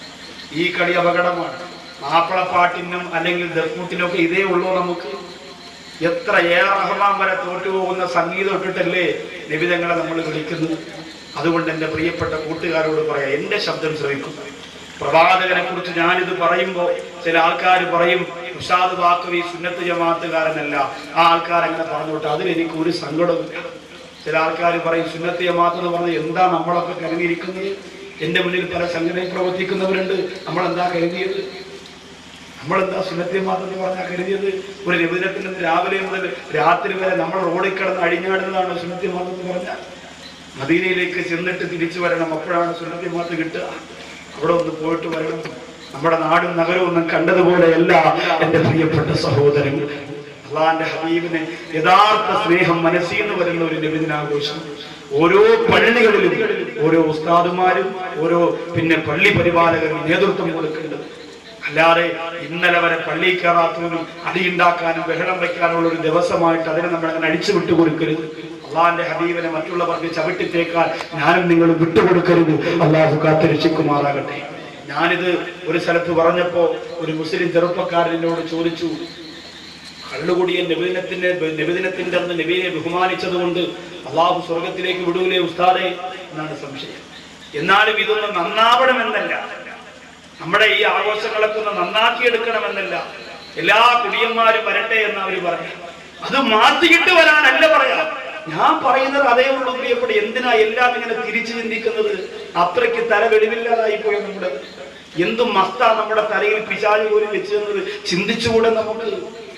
ഈ കളി അപകടമാണ് മാപ്പിളപ്പാട്ടിനും അല്ലെങ്കിൽ ദഫ്മുട്ടിനും ഒക്കെ ഇതേ ഉള്ളൂ നമുക്ക് എത്ര ഏ റഹ്മാൻ വരെ തോറ്റുപോകുന്ന സംഗീതം ഇട്ടിട്ടല്ലേ നിബിതങ്ങളെ നമ്മൾ വിളിക്കുന്നത് അതുകൊണ്ട് എൻ്റെ പ്രിയപ്പെട്ട കൂട്ടുകാരോട് പറയാം എൻ്റെ ശബ്ദം ശ്രമിക്കും പ്രവാചകനെ കുറിച്ച് ഞാനിത് പറയുമ്പോൾ ചില ആൾക്കാർ പറയും ഉഷാദ് ബാക്കവി സുന്നത്ത് ജമാഅത്തുകാരനല്ല ആ ആൾക്കാർ അങ്ങനെ പറഞ്ഞോട്ടെ അതിലെനിക്ക് ഒരു സങ്കടമില്ല ചില ആൾക്കാർ പറയും സുന്നത്ത് ജമാഅത്ത് എന്ന് പറഞ്ഞ് എന്താ നമ്മളൊക്കെ കരുതിയിരിക്കുന്നത് എന്റെ മുന്നിൽ പല സംഘടനയിൽ പ്രവർത്തിക്കുന്നവരുണ്ട് നമ്മൾ എന്താ കരുതിയത് നമ്മളെന്താ സുന്നത്ത് ജമാഅത്ത് എന്ന് പറഞ്ഞാൽ കരുതിയത് ഒരു നിബിധനത്തിൽ നിന്ന് രാവിലെ മുതൽ രാത്രി വരെ നമ്മൾ റോഡിൽ കിടന്ന് അഴിഞ്ഞാടുന്നതാണ് സുന്നത്ത് ജമാഅത്ത് എന്ന് പറഞ്ഞാൽ മദീനയിലേക്ക് ചെന്നിട്ട് തിരിച്ചു വരണം അപ്പോഴാണ് സുന്നത്ത് ജമാഅത്ത് കിട്ടുക അവിടെ ഒന്ന് പോയിട്ട് വരണം നമ്മുടെ നാടും നഗരവും ഒന്നും കണ്ടതുപോലെയല്ല എന്റെ പ്രിയപ്പെട്ട സഹോദരങ്ങൾ അള്ളാന്റെ ഹബീബിന് യഥാർത്ഥ സ്നേഹം മനസ്സിൽ നിന്ന് വരുന്ന ഒരു നബിദിനാഘോഷം ഓരോ പള്ളികളിലും ഓരോ ഉസ്താദുമാരും ഓരോ പിന്നെ പള്ളി പരിപാലകരും നേതൃത്വം കൊടുക്കേണ്ടത് അല്ലാതെ ഇന്നലെ വരെ പള്ളിയിൽ കയറാത്തവരും അടിയുണ്ടാക്കാനും ബഹളം വെക്കാനുള്ള ഒരു ദിവസമായിട്ട് അതിനെ നമ്മൾ അങ്ങനെ അടിച്ചു വിട്ടുകൊടുക്കരുത് അള്ളാന്റെ ഹബീബിനെ മറ്റുള്ളവർക്ക് ചവിട്ടിത്തേക്കാൻ ഞാനും നിങ്ങൾ വിട്ടുകൊടുക്കരുത് അള്ളാഹു കാത്തിരക്ഷിക്കുമാറാകട്ടെ ഞാനിത് ഒരു സ്ഥലത്ത് പറഞ്ഞപ്പോ ഒരു മുസ്ലിം ചെറുപ്പക്കാരൻ എന്നോട് ചോദിച്ചു കള്ളുകുടിയ നബിദിനത്തിന്റെ നബിദിനത്തിന്റെ അന്ന് നബിയെ ബഹുമാനിച്ചത് കൊണ്ട് അള്ളാഹു സ്വർഗത്തിലേക്ക് വിടൂലേ ഉസ്താദെ എന്നാണ് സംശയം എന്നാലും ഇതൊന്ന് നന്നാവണമെന്നല്ല നമ്മുടെ ഈ ആഘോഷങ്ങളൊക്കെ ഒന്ന് നന്നാക്കിയെടുക്കണമെന്നല്ല എല്ലാ കുടിയന്മാരും വരട്ടെ എന്ന് അവർ പറഞ്ഞു അത് മാറ്റിയിട്ട് വരാനല്ല പറയാ ഞാൻ പറയുന്നത് അതേ ഉള്ളൂ പ്രിയപ്പെട്ട എന്തിനാ എല്ലാം ഇങ്ങനെ തിരിച്ചു ചിന്തിക്കുന്നത് അത്രയ്ക്ക് തല വെളിവില്ലാതായി പോയ നമ്മുടെ എന്തും മസ്താ നമ്മുടെ തലയിൽ പിശാചി പോലും വെച്ച് തന്നത് ചിന്തിച്ചുകൂടെ നമുക്ക്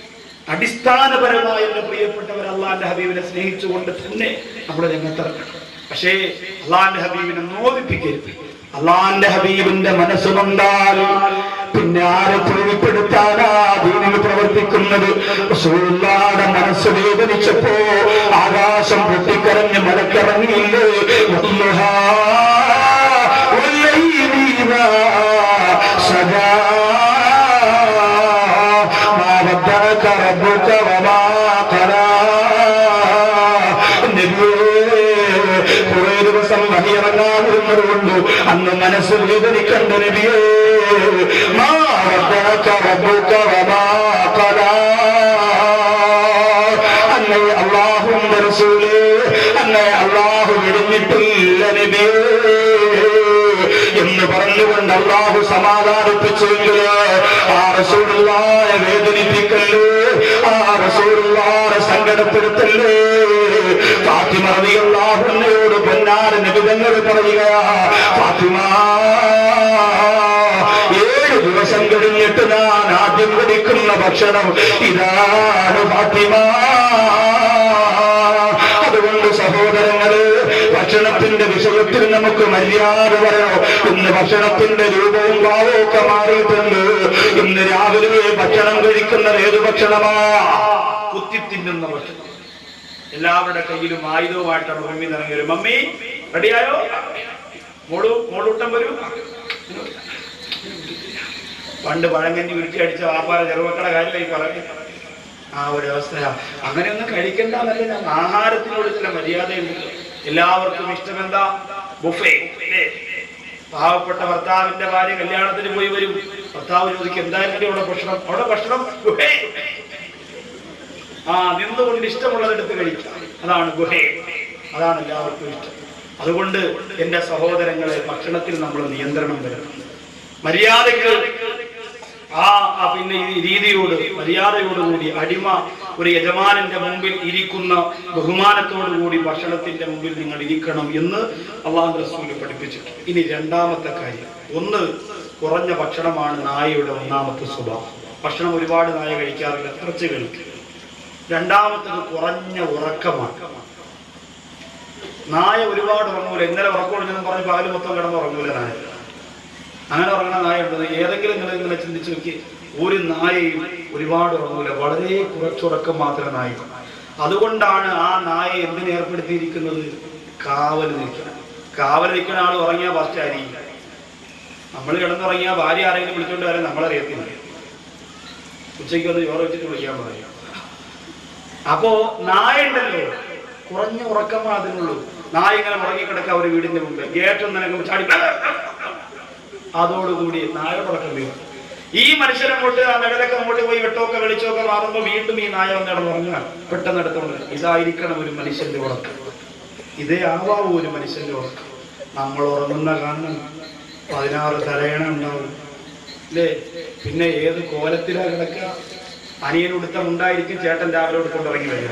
അടിസ്ഥാനപരമായ എന്റെ പ്രിയപ്പെട്ടവർ അള്ളാന്റെ ഹബീബിനെ സ്നേഹിച്ചുകൊണ്ട് തന്നെ നമ്മുടെ രംഗത്തിറങ്ങണം പക്ഷേ അള്ളാന്റെ ഹബീബിനെ നോവിപ്പിക്കരുത് അള്ളാന്റെ ഹബീബിന്റെ മനസ്സുകൊണ്ടാൽ പിന്നെ ആരെ പ്രീതിപ്പെടുത്താനാ ദീനിൽ പ്രവർത്തിക്കുന്നത് റസൂലുള്ളാഹിയുടെ മനസ്സ് വേദനിച്ചപ്പോ ആകാശം പൊട്ടിക്കരഞ്ഞ് മലക്കിറങ്ങിയില്ലേ വല്ലുഹാ, വല്ലൈലി ഇദാ സജാ, മാ വദ്ദഅക റബ്ബുക വമാ ഖലാ. നബിയേ, കുറേ ദിവസം വഹിയിറങ്ങാതിരുന്നത് കൊണ്ട് അന്ന് മനസ്സ് വേദനിക്കണ്ട നബിയേ മാ വദ്ദഅക റബ്ബുക വമാ ഖലാ. അന്നേ അല്ലാഹുവിന്റെ റസൂലേ അന്നേ അല്ലാഹു വിടുന്നിട്ടില്ല നബിയേ എന്ന് പറഞ്ഞുകൊണ്ട് അള്ളാഹു സമാധാനിപ്പിച്ചെങ്കിൽ ആ റസൂലുള്ളായെ വേദനിപ്പിക്കല്ലേ ആ റസൂലുള്ളാരെ സങ്കടപ്പെടുത്തല്ലേ ഫാത്തിമ റളിയല്ലാഹുവിനോട് പൊന്നാട് നിബിധങ്ങൾ പറയുക ഫാത്തിമ ഏഴ് ദിവസം ദിവസം കഴിഞ്ഞിട്ട് ഞാൻ ആദ്യം കുടിക്കുന്ന ഭക്ഷണം ഇതാണ് ഫാത്തിമ അതുകൊണ്ട് സഹോദരങ്ങള് ഭക്ഷണത്തിന്റെ വിഷയത്തിൽ നമുക്ക് മര്യാദ പറയണം ഇന്ന് ഭക്ഷണത്തിന്റെ രൂപവും ഭാവവും ഒക്കെ മാറിയിട്ടുണ്ട് ഇന്ന് രാവിലെ ഭക്ഷണം കഴിക്കുന്നത് ഏത് ഭക്ഷണമാ കുത്തി തിന്നുന്ന ഭക്ഷണം എല്ലാവരുടെ കയ്യിലും ആയുധവുമായിട്ടാണ് മമ്മി ഇറങ്ങിയത് മമ്മി റെഡിയായോ മോളു മോളൂട്ടം വരൂ പണ്ട് പഴങ്കഞ്ഞി ഉരുട്ടി അടിച്ച വാപ്പാറ ചെറുമക്കളുടെ കാര്യമായി പറയുന്നത് ആ ഒരു അവസ്ഥയാ അങ്ങനെയൊന്നും കഴിക്കണ്ടെന്നല്ല ഞാൻ ആഹാരത്തിനോട് ചില മര്യാദയുണ്ട് എല്ലാവർക്കും ഇഷ്ടമെന്താ ബുഫേ അല്ലേ പാവപ്പെട്ട ഭർത്താവിന്റെ ഭാര്യ കല്യാണത്തിന് പോയി വരും ഭർത്താവ് ചോദിക്കും എന്തായാലും അവിടെ ഭക്ഷണം അവിടെ ഭക്ഷണം ബുഫേ ആ നിന്നുകൊണ്ട് ഇഷ്ടമുള്ളത് എടുത്ത് കഴിക്കാം അതാണ് ഗുഹേ അതാണ് എല്ലാവർക്കും ഇഷ്ടം അതുകൊണ്ട് എന്റെ സഹോദരങ്ങളെ ഭക്ഷണത്തിൽ നമ്മൾ നിയന്ത്രണം വരണം മര്യാദയ്ക്ക് ആ ആ പിന്നെ ഈ രീതിയോട് മര്യാദയോടുകൂടി അടിമ ഒരു യജമാനന്റെ മുമ്പിൽ ഇരിക്കുന്ന ബഹുമാനത്തോടുകൂടി ഭക്ഷണത്തിന്റെ മുമ്പിൽ നിങ്ങൾ ഇരിക്കണം എന്ന് അള്ളാഹു റസൂല് പഠിപ്പിച്ചിട്ടുണ്ട് ഇനി രണ്ടാമത്തെ കാര്യം ഒന്ന് കുറഞ്ഞ ഭക്ഷണമാണ് നായയുടെ ഒന്നാമത്തെ സ്വഭാവം ഭക്ഷണം ഒരുപാട് നായ കഴിക്കാറില്ല കുറച്ച് കഴിക്കും രണ്ടാമത്തത് കുറഞ്ഞ ഉറക്കമാണ് നായ ഒരുപാട് ഉറങ്ങൂല ഇന്നലെ ഉറക്കമൊഴിഞ്ഞെന്ന് പറഞ്ഞ് പകല് മൊത്തം കിടന്ന് ഉറങ്ങൂല നായ അങ്ങനെ ഉറങ്ങുന്ന നായ ഉണ്ടത് ഏതെങ്കിലും നിങ്ങൾ ഇങ്ങനെ ചിന്തിച്ചു നോക്കി ഒരു നായയും ഒരുപാട് ഉറങ്ങൂല വളരെ കുറച്ചുറക്കം മാത്രമേ നായ അതുകൊണ്ടാണ് ആ നായ എന്തിനെ ഏർപ്പെടുത്തിയിരിക്കുന്നത് കാവൽ നിൽക്കണം കാവൽ നിൽക്കുന്ന ആൾ ഉറങ്ങിയാൽ ഫസ്റ്റ് ആയിരിക്കും നമ്മൾ കിടന്നുറങ്ങിയാൽ ഭാര്യ ആരെങ്കിലും വിളിച്ചോണ്ട് വരാൻ നമ്മളറിയത്തില്ല ഉച്ചയ്ക്ക് വന്ന് ചോറ് വെച്ചിട്ട് വിളിക്കാൻ പറയും അപ്പോ നായ ഉണ്ടല്ലോ കുറഞ്ഞ ഉറക്കമേ അതിനുള്ളൂ നായ ഇങ്ങനെ ഉറങ്ങിക്കിടക്കുക ഒരു വീടിന്റെ മുമ്പ് ഗേറ്റ് നിനക്ക് ചാടി അതോടുകൂടി നായ ഉറക്കം വീഴും ഈ മനുഷ്യരങ്ങോട്ട് ആ നിഴലൊക്കെ അങ്ങോട്ട് പോയി വെട്ടമൊക്കെ വെളിച്ചമൊക്കെ മാറുമ്പോൾ വീണ്ടും ഈ നായ വന്ന് കിടന്നുറങ്ങുക പെട്ടെന്ന് എടുത്തോണ്ട് ഇതായിരിക്കണം ഒരു മനുഷ്യന്റെ ഉറക്കം ഇതേ ആവാവൂ ഒരു മനുഷ്യന്റെ ഉറക്കം നമ്മൾ ഉറങ്ങുന്ന കാരണം പതിനാറ് തലയണ ഉണ്ടാവും അല്ലേ പിന്നെ ഏത് കോലത്തിലാ കിടക്കുക അനിയൻ ഉടുത്ത ഉണ്ടായിരിക്കും ചേട്ടൻ രാവിലെ ഉടുക്കൊണ്ട് ഇറങ്ങി വരിക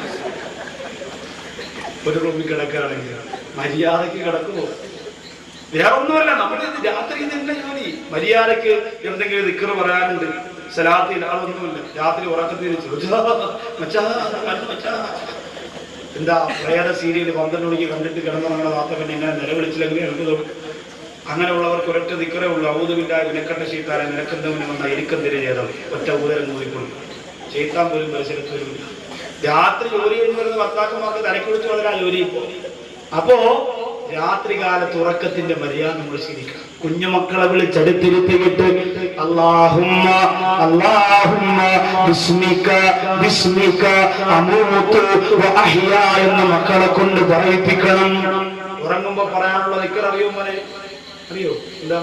ഒരു റൂമിൽ കിടക്കുകയാണെങ്കിൽ മര്യാദക്ക് കിടക്കുമോ വേറെ ഒന്നുമല്ല നമ്മൾ ഇത് രാത്രി ഇതിന്റെ ജോലി മര്യാദക്ക് എന്തെങ്കിലും ദിക്കറ് പറയാനുണ്ട് സലാത്തിൽ അതൊന്നുമില്ല രാത്രി ഉറക്കത്തിൽ ചോദിച്ചാ മച്ചാ മച്ചാ എന്താ പ്രേത സീരിയൽ പന്ത്രണ്ട് മണിക്ക് കണ്ടിട്ട് കിടന്നുറങ്ങണ വാർത്ത പിന്നെ ഇങ്ങനെ നിലവിളിച്ചില്ലെങ്കിൽ എനിക്ക് തോന്നും അങ്ങനെയുള്ളവർക്ക് ഒരൊറ്റ ദിക്കറേ ഉള്ളൂ ഔതുമില്ല വിനക്കട്ട ശീത്താരെ നിനക്കെന്തവന് വന്ന എനിക്കെന്തിരെ ചെയ്തത് ഒറ്റ ഊതരം കൂടിക്കൊടുക്കും ചെയ്ത്താൻ പോലും പരിസരത്ത് വരില്ല രാത്രി ജോലി കഴിഞ്ഞ് വരുന്ന ഭർത്താക്കന്മാർക്ക് തലക്ക് വിളിച്ച് വളരെ ജോലി ഇപ്പോൾ അപ്പോ രാത്രി കാലത്ത് ഉറക്കത്തിന്റെ മര്യാദ നമ്മൾ ശീലിക്കണം കുഞ്ഞുമക്കളെ വിളിച്ചെടുത്തിരുത്തിയിട്ട് അള്ളാഹുമ്മ അള്ളാഹുമ്മ ബിസ്മിക ബിസ്മിക അമൂത്തു വ അഹ്യ എന്ന് മക്കളെ കൊണ്ട് പറയിപ്പിക്കണം ഉറങ്ങുമ്പോ പറയാനുള്ള നിക്കർ അറിയോ മോനെ അറിയോ എന്താ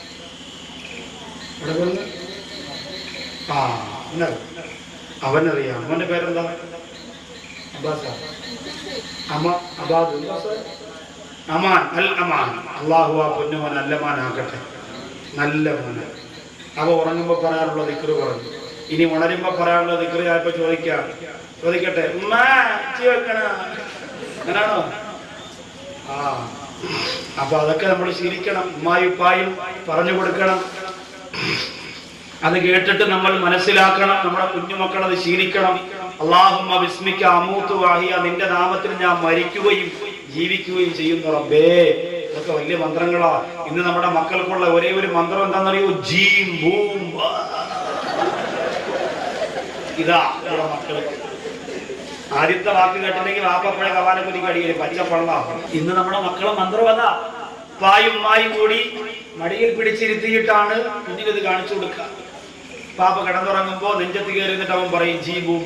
ഇവിടെ കൊണ്ടുവന്ന്? ആ എന്നാ അവനറിയാം അവന്റെ പേരെന്താ അബ്ബാസ അമ അബാദ് അബ്ബാസ്? അമാൻ അൽ അമാൻ അള്ളാഹു ആ പൊന്നുമോൻ നല്ലമാനാക്കട്ടെ നല്ല മോന് അവ ഉറങ്ങുമ്പോ പറയാനുള്ള ദിക്കറ് പറഞ്ഞു ഇനി ഉണരുമ്പോ പറയാനുള്ള ദിക്കറ് ഞാനിപ്പോ ചോദിക്കാം ചോദിക്കട്ടെ ഉമ്മ ഇച്ചി വെക്കണ അങ്ങനാണോ ആ അപ്പൊ അതൊക്കെ നമ്മൾ ശീലിക്കണം ഉമ്മായും ഉപ്പായും പറഞ്ഞു കൊടുക്കണം അത് കേട്ടിട്ട് നമ്മൾ മനസ്സിലാക്കണം നമ്മുടെ കുഞ്ഞുമക്കൾ അത് ശീലിക്കണം അള്ളാഹുമ്മ വിസ്മിക്ക അമൂത്ത് വാഹിയ നിന്റെ നാമത്തിൽ ഞാൻ മരിക്കുകയും ജീവിക്കുകയും ചെയ്യുന്നു റബ്ബേ ഇതൊക്കെ വലിയ മന്ത്രങ്ങളാ ഇന്ന് നമ്മുടെ മക്കൾക്കുള്ള ഒരേ ഒരു മന്ത്രം എന്താണെന്നറിയോ ജീം ഭൂം വാ. ഇതാ നമ്മുടെ മക്കൾക്ക് ആദ്യത്തെ വാക്ക് കേട്ടില്ലെങ്കിൽ വാപ്പപ്പഴ കവാനക്കുരിക്ക് അടിയിൽ പച്ചപ്പള്ള ഇന്ന് നമ്മുടെ മക്കളെ മന്ത്രം അതാ പായും മായും കൂടി മടിയിൽ പിടിച്ചിരുത്തിയിട്ടാണ് കുഞ്ഞിനിത് കാണിച്ചു കൊടുക്കുക പാപ്പ കിടന്നുറങ്ങുമ്പോ നെഞ്ചത്ത് കയറിന്നിട്ട് അവൻ പറയും ജീ ഭൂമ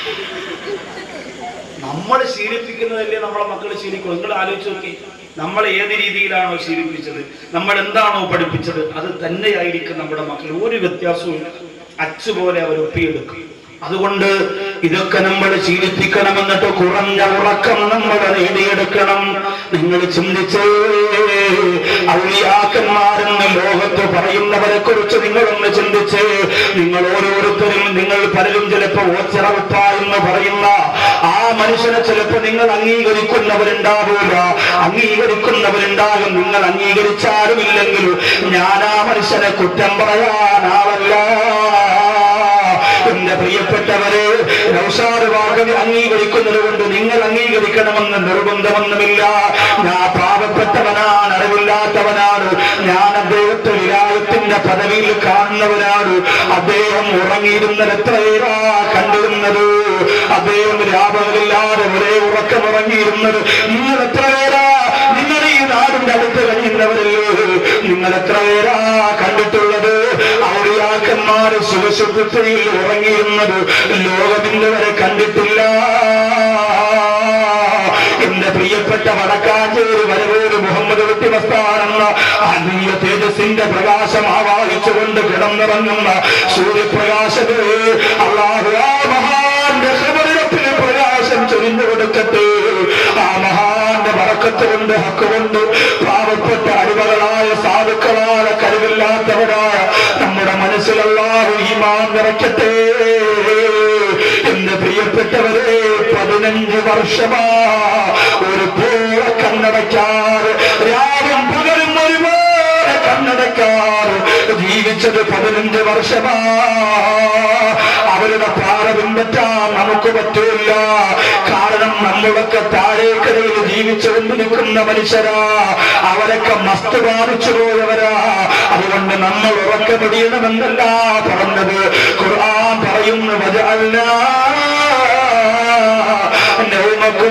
നമ്മൾ ശീലിപ്പിക്കുന്നതല്ലേ നമ്മളെ മക്കൾ ശീലിക്കും നിങ്ങൾ ആലോചിച്ച് നോക്കി നമ്മൾ ഏത് രീതിയിലാണോ ശീലിപ്പിച്ചത് നമ്മൾ എന്താണോ പഠിപ്പിച്ചത് അത് തന്നെയായിരിക്കും നമ്മുടെ മക്കൾ ഒരു വ്യത്യാസവും ഇല്ല അച്ചുപോലെ അവർ ഒപ്പിയെടുക്കും അതുകൊണ്ട് ഇതൊക്കെ നമ്മൾ ശീലിപ്പിക്കണം എന്നിട്ട് കുറഞ്ഞ ഉറക്കം നമ്മൾ നേടിയെടുക്കണം നിങ്ങൾ ചിന്തിച്ചേ ഔലിയാക്കന്മാരെന്ന് ലോകത്ത് പറയുന്നവരെ കുറിച്ച് നിങ്ങളൊന്ന് ചിന്തിച്ച് നിങ്ങൾ ഓരോരുത്തരും നിങ്ങൾ പലരും ചിലപ്പോ ഓച്ചിറവിപ്പ എന്ന് പറയുന്ന ആ മനുഷ്യനെ ചിലപ്പോ നിങ്ങൾ അംഗീകരിക്കുന്നവരുണ്ടാവില്ല അംഗീകരിക്കുന്നവരുണ്ടാകും നിങ്ങൾ അംഗീകരിച്ചാലും ഇല്ലെങ്കിലും ഞാൻ ആ മനുഷ്യനെ കുറ്റം പറയാനാവല്ല എന്റെ പ്രിയപ്പെട്ടവരെ നൗഷാദ് വാഗവി അംഗീകരിക്കുന്നത് കൊണ്ട് നിങ്ങൾ അംഗീകരിക്കണമെന്ന് നിർബന്ധമൊന്നുമില്ല ഞാൻ പാവപ്പെട്ടവനാണ് അറിവില്ലാത്തവനാണ് ഞാൻ അദ്ദേഹത്തെ വിലായത്തിന്റെ പദവിയിൽ കാണുന്നവനാണ് അദ്ദേഹം ഉറങ്ങിയിരുന്നത് എത്രയേറാ കണ്ടിരുന്നത് അദ്ദേഹം രാപകലില്ലാതെ ഒരേ ഉറക്കം ഉറങ്ങിയിരുന്നത് നിങ്ങൾ എത്ര പേരാ നിങ്ങൾ ഈ നാടിന്റെ അടുത്ത് കഴിയുന്നവരല്ലേ നിങ്ങൾ എത്ര പേരാ കണ്ടിട്ടുള്ളത് ഔലിയാക്കന്മാര് സുഖശുദ്ധത്തിൽ ഉറങ്ങിയിരുന്നത് ലോകത്തിന്റെ വരെ കണ്ടിട്ടില്ല എന്റെ പ്രിയപ്പെട്ട വടക്കാഞ്ചേരി വരവേറ് മുഹമ്മദ് വ്യക്തിമസ്ഥാനെന്ന ആത്മീയ തേജസ്സിന്റെ പ്രകാശം ആവാഹിച്ചുകൊണ്ട് കിടന്നിറങ്ങുന്ന സൂര്യപ്രകാശത്തെ അള്ളാഹു ആ മഹാന്റെ ഹൃദയത്തിന് പ്രകാശം ചൊരിഞ്ഞു കൊടുക്കട്ടെ ആ മഹാന്റെ വറക്കത്ത് കൊണ്ട് ഹക്കുകൊണ്ട് പാവപ്പെട്ട അടിമകളായ സാധുക്കളായ കഴിവില്ലാത്തവരായ നമ്മുടെ മനസ്സിലല്ലാഹു ഈമാൻ നിറയ്ക്കട്ടെ എന്റെ പ്രിയപ്പെട്ടവരെ പതിനഞ്ച് വർഷമാ ഒരു പൂവ കണ്ണടയ്ക്കാറ് രാവും പകലും ഒരുപോലെ കണ്ണടയ്ക്കാറ് ജീവിച്ചത് പതിനഞ്ച് വർഷമാ അവരുടെ പ്രാരംഭം പറ്റാൻ നമുക്ക് പറ്റൂല കാരണം നമ്മളൊക്കെ താഴേക്കരയിൽ ജീവിച്ചുകൊണ്ടിരിക്കുന്ന മനുഷ്യരാ അവരൊക്കെ മസ്ത് ബാധിച്ചു പോയവരാ അതുകൊണ്ട് നമ്മൾ ഉറക്കമിടിയണമെന്നല്ല പറഞ്ഞത് ഖുർആൻ പറയുന്നു വജഅൽനാ നൗമക്കും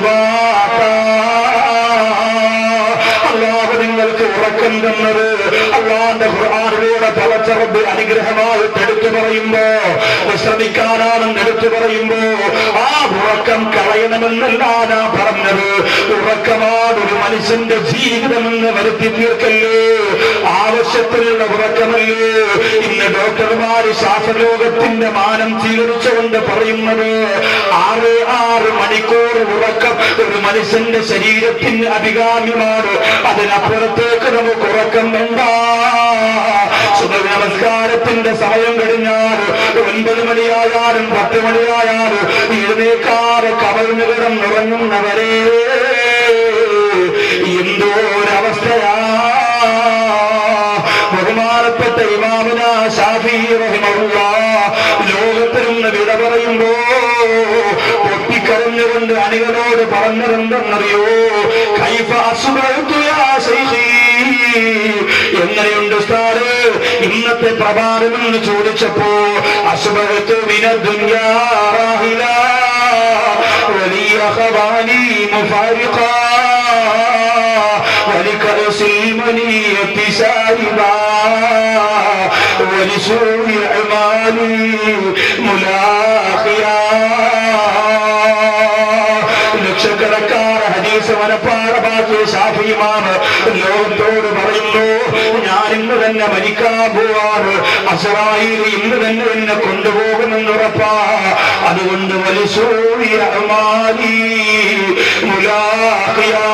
സുബാതാ അള്ളാഹു നിങ്ങൾക്ക് ഉറക്കം തന്നത് അള്ളാന്റെ ഖുർആാനിലൂടെ തലച്ചറബ് അനുഗ്രഹമായിട്ട് എടുത്തു പറയുമ്പോ വിശ്രമിക്കാനാണെന്ന് എടുത്തു പറയുമ്പോ ആ ഉറക്കം കളയണമെന്നല്ല ഞാൻ പറഞ്ഞത് ഉറക്കമാണ് ഒരു മനുഷ്യന്റെ ജീവിതമെന്ന് വരുത്തി തീർക്കല്ലേ ആവശ്യത്തിലുള്ള ഉറക്കമല്ലേ ഇന്ന് ഡോക്ടർമാര് ശാസ്ത്രലോകത്തിന്റെ മാനം സ്വീകരിച്ചുകൊണ്ട് പറയുന്നത് ആറ് ആറ് മണിക്കൂർ ഉറക്കം ഒരു മനുഷ്യന്റെ ശരീരത്തിന് അഭികാമ്യമാണ് അതിനപ്പുറത്തേക്ക് നമുക്ക് ഉറക്കം വേണ്ട സുബഹ നമസ്കാരത്തിന്റെ സമയം കഴിഞ്ഞാൽ ഒൻപത് മണിയായാലും പത്ത് മണിയായാലും എഴുന്നേക്കാറ് കവലിന് കിടന്നുറങ്ങുന്നവരെ എന്തോ ഒരവസ്ഥയാ ബഹുമാനപ്പെട്ട ഇമാമിന ഷാഫി റഹിമഹുള്ള ലോകത്തിൽ നിന്ന് വിട പറയുമ്പോ പൊട്ടിക്കരഞ്ഞുകൊണ്ട് അണികളോട് പറഞ്ഞതെന്തെന്നറിയോ കൈഫ അസുഖത്തു യാ ശൈഖീ. എങ്ങനെയുണ്ട് ഉസ്താദ് ഇന്നത്തെ പ്രഭാതം എന്ന് ചോദിച്ചപ്പോ അസുഖത്തു വിന ദുനിയാ റാഹില വലിയ ഖവാനി മുഫാരിഖാ ولكأس المنية سائبا ولسوء أعمالي ملاقيا ലക്ഷക്കണക്കാർ ഹദീസ് മനപ്പാടമാക്കിയ ഷാഫിമാന് ലോകത്തോട് പറയുന്നു ഞാൻ ഇന്ന് തന്നെ മരിക്കാൻ പോവാണ് അസറായിൽ ഇന്ന് തന്നെ എന്നെ കൊണ്ടുപോകുമെന്ന് ഉറപ്പാ അതുകൊണ്ട് വലിസൂരി അമാലി മുലാഖിയാ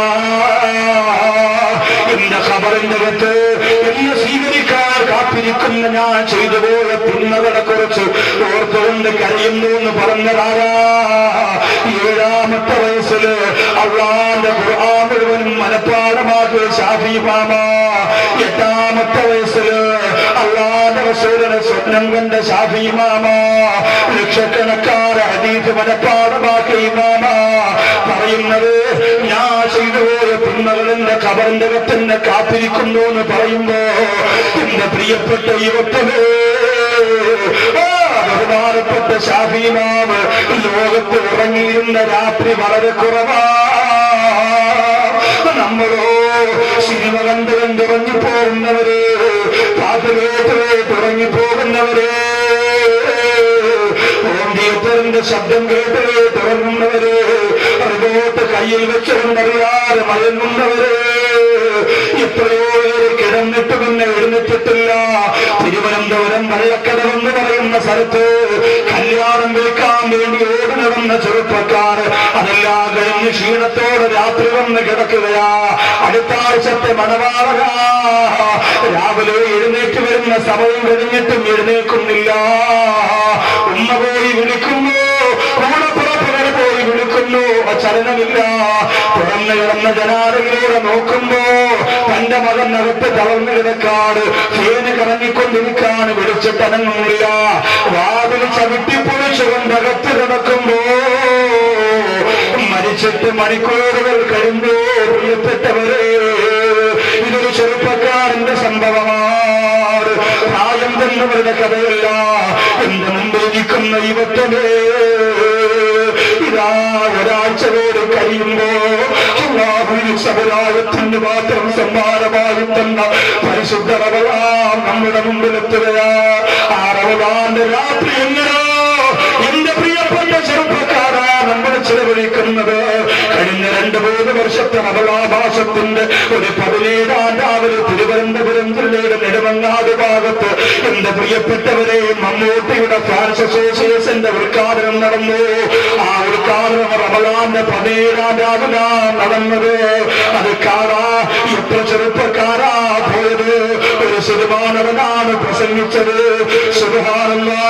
എന്റെ ഖബറിന്റെ അകത്ത് എന്നെ സ്വീകരിക്കാൻ കാത്തിരിക്കുന്ന ഞാൻ ചെയ്തു പോയ തിന്മകളെ കുറിച്ച് ഓർത്തുകൊണ്ട് കരയുന്നു എന്ന് പറഞ്ഞതാരാ ഏഴാമത്തെ വയസ്സില് അള്ളാന്റെ ഖുർആൻ മുഴുവനും മനപ്പാടമാക്കിയ ഷാഫി മാമ എട്ടാമത്തെ വയസ്സില് അള്ളാന്റെ റസൂലിനെ സ്വപ്നം കണ്ട ഷാഫി മാമ ലക്ഷക്കണക്കാരെ ഹദീസ് മനപ്പാടമാക്കിയ ഇമാമ പറയുന്നത് ഞാൻ ചെയ്തു പോയ തിന്മകൾ എന്റെ ഖബറിന്റെ അകത്തന്നെ കാത്തിരിക്കുന്നു എന്ന് പറയുമ്പോ എന്റെ പ്രിയപ്പെട്ട യുവത്വമേ ആ, ബഹുമാനപ്പെട്ട ഷാഫിമാവ് ലോകത്ത് ഉറങ്ങിയിരുന്ന രാത്രി വളരെ കുറവാ നമ്മളോ സിനിമ കണ്ട് കണ്ട് ഉറങ്ങിപ്പോകുന്നവര് പാട്ട് കേട്ട് കേട്ട് ഉറങ്ങിപ്പോകുന്നവര് ഹോം തിയേറ്ററിന്റെ ശബ്ദം കേട്ട് കേട്ട് ഉറങ്ങുന്നവര് അതുപോട്ട് കയ്യിൽ വെച്ചതെന്നറിയാതെ മയങ്ങുന്നവര് എത്രയോ പേര് കിടന്നിട്ട് പിന്നെ എഴുന്നേറ്റിട്ടില്ല തിരുവനന്തപുരം വള്ളക്കടവെന്ന് പറയുന്ന സ്ഥലത്ത് കല്യാണം വിൽക്കാൻ വേണ്ടി ഓടി നടന്ന ചെറുപ്പക്കാർ അതെല്ലാം കഴിഞ്ഞ് ക്ഷീണത്തോടെ രാത്രി വന്ന് കിടക്കുകയാ അടുത്ത ആഴ്ചത്തെ മണവാളക രാവിലെ എഴുന്നേറ്റ് വരുന്ന സമയം കഴിഞ്ഞിട്ടും എഴുന്നേക്കുന്നില്ല ഉമ്മ പോയി വിളി ചലനമില്ല തുറന്നു കിടന്ന ജനാലയിലൂടെ നോക്കുമ്പോ തന്റെ മകൻ അകത്ത് തളർന്നു കിടക്കാണ് ഫേന് കറങ്ങിക്കൊണ്ടിരിക്കാണ് വിളിച്ചിട്ടനങ്ങുന്നില്ല വാതിൽ ചവിട്ടിപ്പൊളിച്ചുകൊണ്ട് അകത്ത് കിടക്കുമ്പോ മരിച്ചിട്ട് മണിക്കൂറുകൾ കഴിഞ്ഞു പ്രിയപ്പെട്ടവരെ ഇതൊരു ചെറുപ്പക്കാരന്റെ സംഭവമാണ് പ്രായം തന്നവരുടെ കഥയല്ല എന്റെ മുമ്പിൽ നിൽക്കുന്ന യുവത്വമേ ഇതാ ഒരാഴ്ച പേര് കഴിയുമ്പോ അള്ളാഹുവിന് സമുദായത്തിന് മാത്രം സമ്മാനമായി തന്ന പരിശുദ്ധ റമദാൻ നമ്മുടെ മുമ്പിലെത്തുകയാ ആ റമദാന്റെ രാത്രി എങ്ങനെയോ എന്റെ പ്രിയപ്പെട്ട ചെറുപ്പക്കാരാ നമ്മൾ ചെലവഴിക്കുന്നത് കഴിഞ്ഞ രണ്ട് മൂന്ന് വർഷത്തെ റമദാഭാസത്തിന്റെ ഒരു പതിനേഴാം രാവിലെ തിരുവനന്തപുരം ജില്ലയുടെ നെടുമങ്ങാട് ഭാഗത്ത് എന്റെ പ്രിയപ്പെട്ടവരെ മമ്മൂട്ടിയുടെ ഫാൻസ് അസോസിയേഷന്റെ ഉദ്ഘാടനം നടന്നു ആ ഉദ്ഘാടനം റമദാന്റെ പതിനേഴാം രാവിലെ നടന്നത് അത് കാണാ എത്ര ചെറുപ്പക്കാരാ പോയത് ഒരു സിനിമാനവനാണ് പ്രസംഗിച്ചത് സുബാനല്ലാ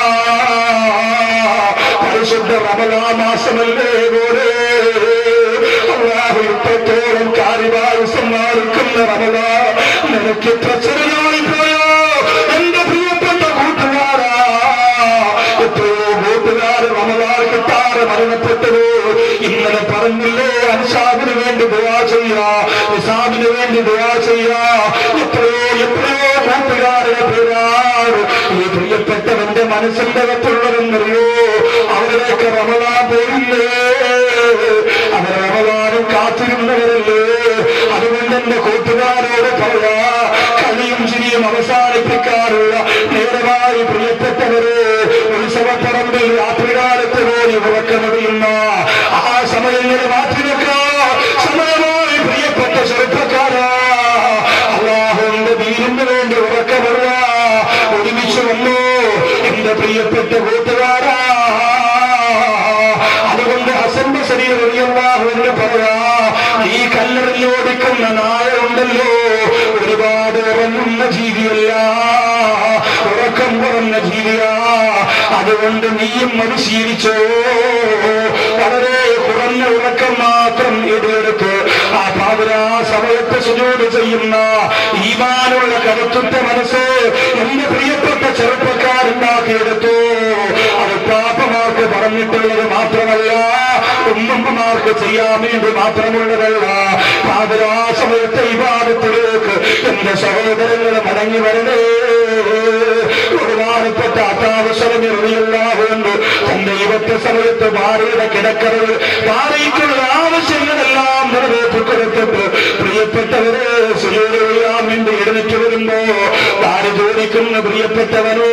പരിശുദ്ധ റമലാ മാസമല്ലേ പോലെ അള്ളാഹു ഇത്രത്തോളം കാര്യമായി സമ്മാനിക്കുന്ന റമല നിനക്ക് ഇത്ര ചെറുതായി പോയോ എന്റെ പ്രിയപ്പെട്ട കൂട്ടുകാരാ എത്രയോ കൂട്ടുകാര് റമലാൽ കിട്ടാറ് മരണപ്പെട്ടത് ഇന്നലെ പറഞ്ഞില്ലേ അൻസാബിന് വേണ്ടി ദുവാ ചെയ്യാ നിസാബിന് വേണ്ടി ദുവാ ചെയ്യാ എത്രയോ എത്രയോ കൂട്ടുകാരുടെ പേരാണ് ഈ പ്രിയപ്പെട്ടവന്റെ മനസ്സിന്റെ അകത്തുള്ളതെന്നറിയോ അവരുടെയൊക്കെ റമലാൻ പോയില്ലേ അവർ റമലാനും കാത്തിരുന്നവരല്ലേ അതുകൊണ്ട് എന്റെ കൂട്ടുകാരോട് പറയാ കളിയും ചിരിയും അവസാനിപ്പിക്കാറുള്ള നേരമായി പ്രിയപ്പെട്ടവരെ ഉത്സവപ്പറമ്പിൽ രാത്രികാലത്ത് പോയി ഉറക്കമറിയുന്ന ആ സമയങ്ങൾ മാറ്റി വെക്കാ സമയമായി പ്രിയപ്പെട്ട ചെറുപ്പക്കാരാ അള്ളാഹുവിന്റെ വീടിന് വേണ്ടി ഉറക്കമറിയ ഒരുമിച്ച് വന്നു എന്റെ പ്രിയപ്പെട്ട കൂട്ടുകാരാ അതുകൊണ്ട് ഹസൻ ബസരി റളിയല്ലാഹു അൻഹു പറയാ ഈ കല്ലറിൽ ഓടിക്കുന്ന നായ ഉണ്ടല്ലോ ഒരുപാട് ഉറങ്ങുന്ന ജീവിയല്ല ഉറക്കം കുറഞ്ഞ ജീവിയാ അതുകൊണ്ട് നീയും പരിശീലിച്ചോ വളരെ കുറഞ്ഞ ഉറക്കം മാത്രം ഇതെടുത്ത് ആ പാതിരാ സമയത്ത് സുജോട് ചെയ്യുന്ന ഈമാനുള്ള കരുത്തുറ്റ മനസ്സ് എന്റെ പ്രിയപ്പെട്ട ചെറുപ്പക്കാരുണ്ടാക്കിയെടുത്തു അത് പാപ്പമാർക്ക് പറഞ്ഞിട്ടുള്ളത് മാത്രമല്ല ഉമ്മമ്മമാർക്ക് ചെയ്യാൻ വേണ്ടി മാത്രമുള്ളതല്ല പാതിരാ സമയത്തെ വിവാദത്തിലേക്ക് എന്റെ സഹോദരങ്ങളെ മടങ്ങി വരണേ ഒരുപാടപ്പെട്ട അത്യാവശ്യമില്ലാവുണ്ട് തന്റെ ഇവത്തെ സമയത്ത് ഭാര്യയുടെ കിടക്കറവ് ഭാര്യയ്ക്കുള്ള ആവശ്യങ്ങളെല്ലാം നിറവേറ്റി കൊടുത്തിട്ട് പ്രിയപ്പെട്ടവരെ സുജോലിയാൻ വേണ്ടി എഴുന്നേറ്റ് വരുമ്പോ ഭാര്യ ചോദിക്കുന്ന പ്രിയപ്പെട്ടവരെ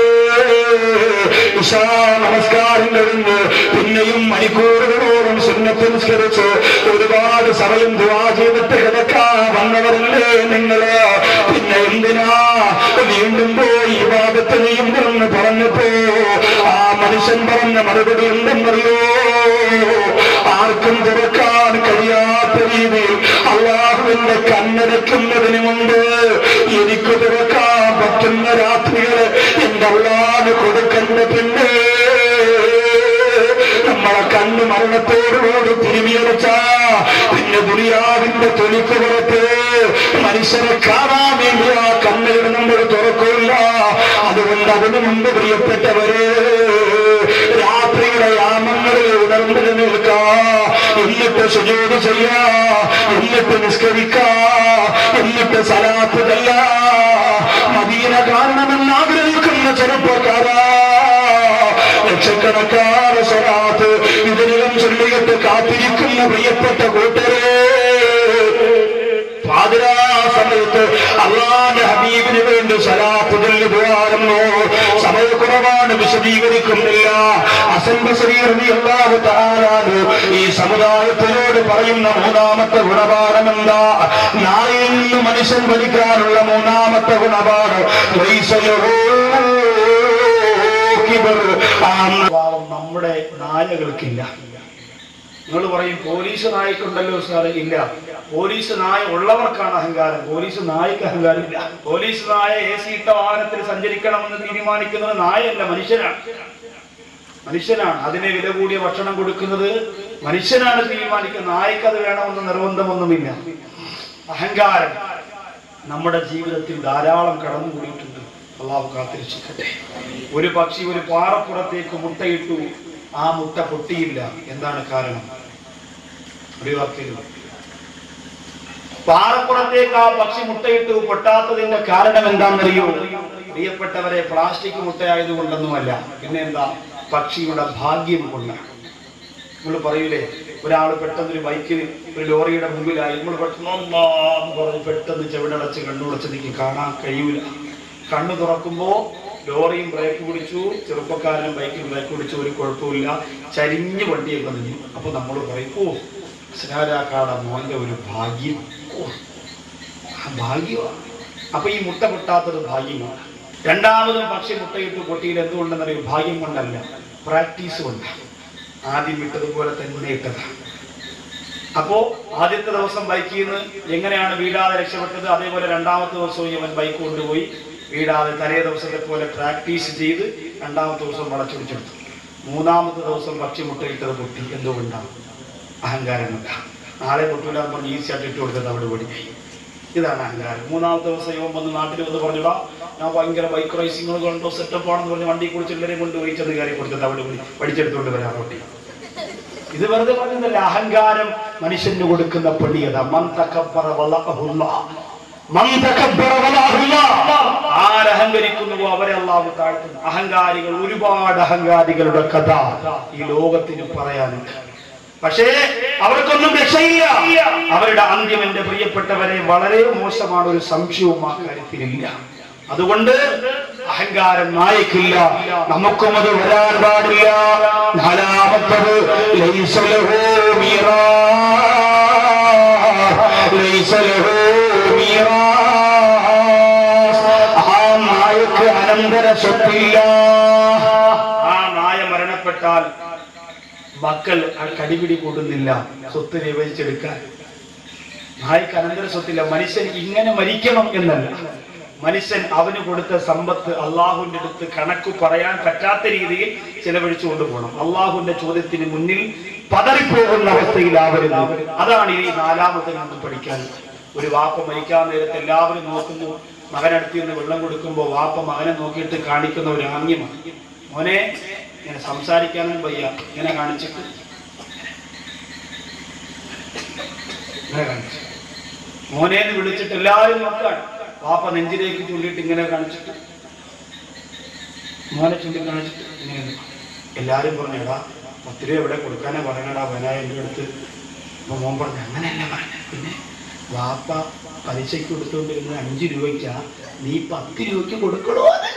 ഇഷാ നമസ്കാരം കഴിഞ്ഞ് പിന്നെയും മണിക്കൂറുകളോളം സുന്നത്ത് നിസ്കരിച്ച് ഒരുപാട് സമയം ദുവാ ചെയ്തിട്ട് കിടക്കാൻ വന്നവരല്ലേ നിങ്ങള് പിന്നെ എന്തിനാ വീണ്ടും പോയി ഭാഗത്ത് നീണ്ടെന്ന് പറഞ്ഞപ്പോ ആ മനുഷ്യൻ പറഞ്ഞ മറുപടി എന്തെന്നറിയോ ആർക്കും തുറക്കാൻ കഴിയാത്ത രീതിയിൽ അള്ളാഹുവിന്റെ കണ്ണടയ്ക്കുന്നതിന് മുമ്പ് എനിക്ക് തുറക്കാൻ പറ്റുന്ന രാത്രികള് എന്റെ അള്ളാഹ് കൊടുക്കണ്ട പിന്നെ നമ്മളെ കണ്ണ് മരണത്തോടുകൂടി തിരുമിയടച്ച പിന്നെ ദുനിയാവിന്റെ തൊലിക്ക് പുറത്ത് മനുഷ്യനെ കാണാൻ വേണ്ടി ആ കണ്ണുകൾ നമ്മൾ തുറക്കില്ല അതുകൊണ്ട് അതിനു മുമ്പ് പ്രിയപ്പെട്ടവര് രാത്രിയുടെ യാമങ്ങളിൽ ഉണർന്നു നിൽക്കാ എന്നിട്ട് സുജോട് ചെയ്യാ എന്നിട്ട് നിസ്കരിക്കാ എന്നിട്ട് സലാത്ത് തല്ല മദീന കാണണമെന്ന് ആഗ്രഹിക്കുന്ന ചെറുപ്പക്കാരാ ലക്ഷക്കണക്കാറ് സ്വലാത്ത് ഇതിനകം ചൊല്ലിയിട്ട് കാത്തിരിക്കുന്ന പ്രിയപ്പെട്ട കൂട്ടരെ പാതിരാ സമയത്ത് അള്ളാന്റെ ഹബീബിന് വേണ്ടി സലാത്ത് ചൊല്ലി പോകാറുന്നു സമയക്കുറവാണ് വിശദീകരിക്കുന്നില്ല അസംബശ്രീ അള്ളാഹു താരാണ് ഈ സമുദായത്തിനോട് പറയുന്ന മൂന്നാമത്തെ ഗുണപാഠം എന്താ നാളെയിൽ നിന്ന് മനുഷ്യൻ പഠിക്കാനുള്ള മൂന്നാമത്തെ ഗുണപാഠം സ്വഭാവം നമ്മുടെ നായകൾക്കില്ല നിങ്ങൾ പറയും പോലീസ് നായക്കുണ്ടല്ലോ സാറേ ഇല്ല പോലീസ് നായ ഉള്ളവർക്കാണ് അഹങ്കാരം പോലീസ് നായക്ക് അഹങ്കാരം ഇല്ല പോലീസ് നായ എ സി ഇട്ട വാഹനത്തിൽ സഞ്ചരിക്കണമെന്ന് തീരുമാനിക്കുന്നത് നായല്ല മനുഷ്യനാണ് മനുഷ്യനാണ് അതിനെ വില കൂടിയ ഭക്ഷണം കൊടുക്കുന്നത് മനുഷ്യനാണ് തീരുമാനിക്കുന്നത് നായ്ക്ക് അത് വേണമെന്ന് നിർബന്ധമൊന്നുമില്ല അഹങ്കാരം നമ്മുടെ ജീവിതത്തിൽ ധാരാളം കടന്നുകൂടിയിട്ടുണ്ട് അള്ളാഹു കാത്തിരക്ഷിക്കട്ടെ ഒരു പക്ഷി ഒരു പാറപ്പുറത്തേക്ക് മുട്ടയിട്ടു ആ മുട്ട പൊട്ടിയില്ല എന്താണ് കാരണം ഒരു വാക്കിലും പാറപ്പുറത്തേക്ക് ആ പക്ഷി മുട്ടയിട്ടു പൊട്ടാത്തതിന്റെ കാരണം എന്താണെന്നറിയോ പ്രിയപ്പെട്ടവരെ പ്ലാസ്റ്റിക് മുട്ടയായതുകൊണ്ടൊന്നുമല്ല പിന്നെ എന്താ പക്ഷിയുടെ ഭാഗ്യം കൊണ്ടാണ് നമ്മൾ പറയൂലേ ഒരാൾ പെട്ടെന്ന് ഒരു ബൈക്കിൽ ഒരു ലോറിയുടെ മുമ്പിലായി നമ്മൾ പെട്ടെന്ന് അല്ലാ എന്ന് പറഞ്ഞ് പെട്ടെന്ന് ചെവിടടച്ച് കണ്ണുടച്ച് എനിക്ക് കാണാൻ കഴിയൂല കണ്ണു തുറക്കുമ്പോ ലോറിയും ബ്രേക്ക് പിടിച്ചു ചെറുപ്പക്കാരനും ബൈക്കിൽ ബ്രേക്ക് പിടിച്ചു ഒരു കുഴപ്പമില്ല ചരിഞ്ഞ് വണ്ടിയൊക്കെ നിന്നു അപ്പൊ നമ്മൾ പറയും ഓ സ്നാരാക്കാട മോന്റെ ഒരു ഭാഗ്യം ഓ ആ ഭാഗ്യമാണ് അപ്പൊ ഈ മുട്ട പൊട്ടാത്തത് ഭാഗ്യമാണ് രണ്ടാമതും പക്ഷി മുട്ടയിട്ട് പൊട്ടിയിൽ എന്തുകൊണ്ടെന്നറിയും ഭാഗ്യം കൊണ്ടല്ല പ്രാക്ടീസ് കൊണ്ടാണ് ആദ്യം ഇട്ടതുപോലെ തന്നെ ഇട്ടതാണ് അപ്പോ ആദ്യത്തെ ദിവസം ബൈക്കിൽ നിന്ന് എങ്ങനെയാണ് വീഴാതെ രക്ഷപ്പെട്ടത് അതേപോലെ രണ്ടാമത്തെ ദിവസവും ഇവൻ ബൈക്ക് കൊണ്ടുപോയി വീഴാതെ തലേ ദിവസത്തെ പോലെ പ്രാക്ടീസ് ചെയ്ത് രണ്ടാമത്തെ ദിവസം വളച്ചൊടിച്ചെടുത്തു മൂന്നാമത്തെ ദിവസം പക്ഷി മുട്ടയിട്ടത് പൊട്ടി എന്തുകൊണ്ടാണ് അഹങ്കാരം കൊണ്ടാണ് നാളെ പൊട്ടൂല എന്ന് പറഞ്ഞ് ഈസി ആയിട്ട് ഇട്ട് കൊടുത്തത് അവിടെ പൊടിയായി ഇതാണ് അഹങ്കാരം മൂന്നാമത്തെ ദിവസം ഇവൻ വന്ന് നാട്ടിൽ വന്ന് പറഞ്ഞിടാ ഞാൻ ഭയങ്കര ബൈക്ക് റൈസിങ്ങൾ കൊണ്ടോ സെറ്റപ്പ് ആണെന്ന് പറഞ്ഞ് വണ്ടി കുറിച്ച് എല്ലാവരെയും കൊണ്ടുപോയി ചെന്ന് കയറി കൊടുത്തത് അവിടെ പോയി പഠിച്ചെടുത്തുകൊണ്ട് വരാൻ റോട്ടി ഇത് വെറുതെ പറയുന്നില്ല അഹങ്കാരം മനുഷ്യന് കൊടുക്കുന്ന പണിയത മൻ തകബ്ബറ വലഅഹുല്ല. മൻ തകബ്ബറ വലഅഹുല്ല. ആരഹങ്കരിക്കുന്നുവോ അവരെ അള്ളാഹു താഴ്ത്തുന്നു അഹങ്കാരികൾ ഒരുപാട് അഹങ്കാരികളുടെ കഥ ഈ ലോകത്തിന് പറയാനുണ്ട് പക്ഷേ അവർക്കൊന്നും രക്ഷയില്ല അവരുടെ അന്ത്യം എന്റെ പ്രിയപ്പെട്ടവരെ വളരെ മോശമാണ് ഒരു സംശയവും ആ കാര്യത്തിലില്ല അതുകൊണ്ട് അഹങ്കാരം നായക്കില്ല നമുക്കും അത് വരാൻ പാടില്ല നാലാമത്തത് ലൈസ ലഹു മീറാ. ലൈസ ലഹു മീറാസ്. ആ നായക്ക് അനന്തര സ്വത്തില്ല ആ നായ മരണപ്പെട്ടാൽ മക്കൾ ആ കടിപിടി കൂടുന്നില്ല സ്വത്ത് വിഭജിച്ചെടുക്കാൻ നായ്ക്ക് അനന്തര സ്വത്തില്ല മനുഷ്യൻ ഇങ്ങനെ മരിക്കണം എന്നല്ല മനുഷ്യൻ അവന് കൊടുത്ത സമ്പത്ത് അള്ളാഹുവിന്റെ അടുത്ത് കണക്ക് പറയാൻ പറ്റാത്ത രീതിയിൽ ചെലവഴിച്ചു കൊണ്ടുപോകണം അള്ളാഹുവിന്റെ ചോദ്യത്തിന് മുന്നിൽ പതറിപ്പോകുന്ന അവസ്ഥയിലാവരുത് അതാണ് ഈ നാലാമത്തെ നമുക്ക് പഠിക്കാൻ ഒരു വാപ്പ മരിക്കാൻ നേരത്തെ എല്ലാവരും നോക്കുന്നു മകനടുത്ത് നിന്ന് വെള്ളം കൊടുക്കുമ്പോൾ വാപ്പ മകനെ നോക്കിയിട്ട് കാണിക്കുന്ന ഒരു ആംഗ്യമാണ് മോനെ ഇങ്ങനെ സംസാരിക്കാനും വയ്യ ഇങ്ങനെ കാണിച്ചിട്ട് ഇങ്ങനെ കാണിച്ചു മോനെ എന്ന് വിളിച്ചിട്ട് എല്ലാവരും നോക്കാണ് പാപ്പ നെഞ്ചിലേക്ക് ചൂണ്ടിയിട്ട് ഇങ്ങനെ കാണിച്ചിട്ട് മോനെ ചൂണ്ടി കാണിച്ചിട്ട് ഇങ്ങനെ നിന്നു. എല്ലാരും പറഞ്ഞു എടാ പത്ത് രൂപ എവിടെ കൊടുക്കാനാ പറയണടാ വനായ എൻ്റെ അടുത്ത് അപ്പൊ മോൻ പറഞ്ഞു അങ്ങനെയല്ല പറഞ്ഞത് പിന്നെ വാപ്പ പലിശയ്ക്ക് കൊടുത്തുകൊണ്ടിരുന്നത് അഞ്ച് രൂപയ്ക്കാ നീ പത്ത് രൂപയ്ക്ക് കൊടുക്കണോ അത്?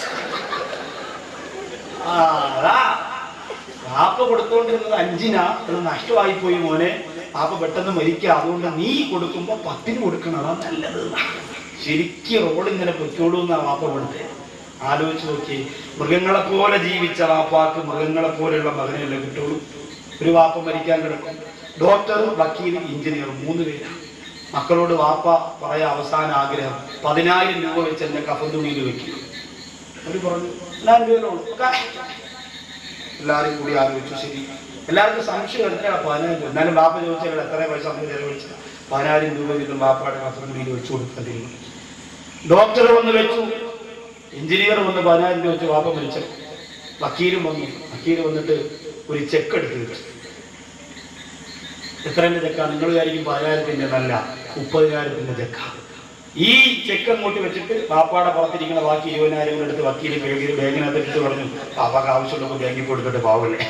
ആ, അതാ വാപ്പ കൊടുത്തുകൊണ്ടിരുന്നത് അഞ്ചിനാ അത് നഷ്ടമായി പോയി മോനെ വാപ്പ പെട്ടെന്ന് മരിക്കുക അതുകൊണ്ട് നീ കൊടുക്കുമ്പോ പത്തിന് കൊടുക്കണം അതാ നല്ലത് ശരിക്കും റോഡ് ഇങ്ങനെ പൊയ്ക്കോളൂ എന്നാ വാപ്പ കൊടുത്തേ ആലോചിച്ച് നോക്കി മൃഗങ്ങളെ പോലെ ജീവിച്ച വാപ്പാക്ക് മൃഗങ്ങളെ പോലെയുള്ള മകനെയല്ലേ കിട്ടുള്ളൂ ഒരു വാപ്പ മരിക്കാൻ കിടക്കും ഡോക്ടർ വക്കീൽ എഞ്ചിനീയർ മൂന്ന് പേരാണ് മക്കളോട് വാപ്പ പറയാ അവസാന ആഗ്രഹം പതിനായിരം രൂപ വെച്ച് എന്നെ കഫന്തുണിയിൽ വെക്കും അവര് പറഞ്ഞു എല്ലാവരും രൂപയിലുള്ളൂ എല്ലാവരും കൂടി ആലോചിച്ചു ശരി എല്ലാവർക്കും സംശയം എത്രയാണ് പതിനായിരം രൂപ എന്നാലും ബാപ്പ ചോദിച്ചാൽ എത്ര പൈസ നമ്മൾ ചെലവഴിച്ചത് പതിനായിരം രൂപ വീതം ബാപ്പയുടെ കഫന്തുണിയിൽ വെച്ചു കൊടുക്കേണ്ടിയിരുന്നു ഡോക്ടർ വന്ന് വെച്ചു എഞ്ചിനീയർ വന്ന് പതിനായിരം രൂപ വെച്ച് വാപ്പ മരിച്ചു വക്കീലും വന്നു വക്കീൽ വന്നിട്ട് ഒരു ചെക്ക് എടുത്ത് വെച്ചു എത്രന്റെ ചെക്ക നിങ്ങൾ വിചാരിക്കും പതിനായിരത്തിന്റെ നല്ല മുപ്പതിനായിരത്തിന്റെ ചെക്ക ഈ ചെക്ക് അങ്ങോട്ട് വെച്ചിട്ട് പാപ്പാടെ പുറത്തിരിക്കുന്ന ബാക്കി ഇരുപതിനായിരം കൂടെ എടുത്ത് വക്കീല് ബാഗിൽ ബാഗിനകത്ത് ഇട്ടിട്ട് പറഞ്ഞു പാപ്പാക്ക് ആവശ്യമുള്ളപ്പോൾ ബാങ്കിൽ കൊടുത്തിട്ട് പാവല്ലേ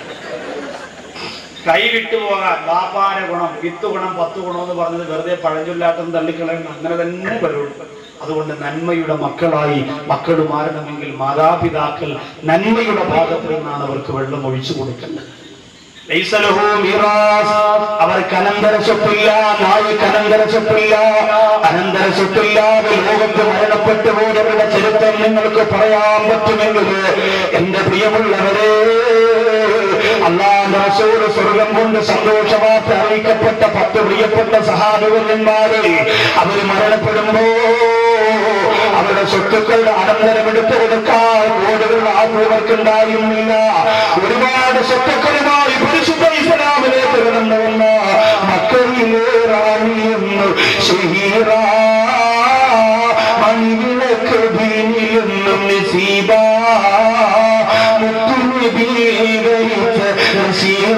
കൈ വിട്ടു പോകാൻ വാപ്പാര ഗുണം വിത്ത് ഗുണം പത്ത് ഗുണം എന്ന് പറഞ്ഞത് വെറുതെ പഴഞ്ചൊല്ലാട്ടം തള്ളിക്കളയണം അങ്ങനെ തന്നെ വരുള്ളൂ അതുകൊണ്ട് നന്മയുടെ മക്കളായി മക്കൾ മാറണമെങ്കിൽ മാതാപിതാക്കൾ നന്മയുടെ ഭാഗത്ത് നിന്നാണ് അവർക്ക് വെള്ളം ഒഴിച്ചു കൊടുക്കേണ്ടത് ലൈസ ലഹു മീറാസ്. അവർക്ക് അനന്തര സ്വത്തില്ല നായക്ക് അനന്തര സ്വത്തില്ല അനന്തര സ്വത്തില്ലാതെ ലോകത്ത് മരണപ്പെട്ടു പോയവരുടെ ചരിത്രം നിങ്ങൾക്ക് പറയാൻ പറ്റുമെങ്കിൽ എന്റെ പ്രിയമുള്ളവരെ അള്ളാഹ് റസൂല് സ്വർഗം കൊണ്ട് സന്തോഷവാർത്ത അറിയിക്കപ്പെട്ട പത്ത് പ്രിയപ്പെട്ട സഹാനുവന്മാരെ അവർ മരണപ്പെടുമ്പോ അവരുടെ സ്വത്തുക്കളുടെ അനന്തരം എടുത്തു കൊടുക്കാൻ കോടുകളുടെ ആത്മവർക്കുണ്ടായിരുന്നില്ല ഒരുപാട് സ്വത്തുക്കളുമായി പരിശുദ്ധ ഇസ്ലാമിലേക്ക് കടന്നു വന്ന മക്കളിലേറാണിയെന്ന് ഷഹീറ മണിവിളക്ക് ഭീനിലെന്നും നസീബ മുത്തുനിബീകരിച്ച നസീറ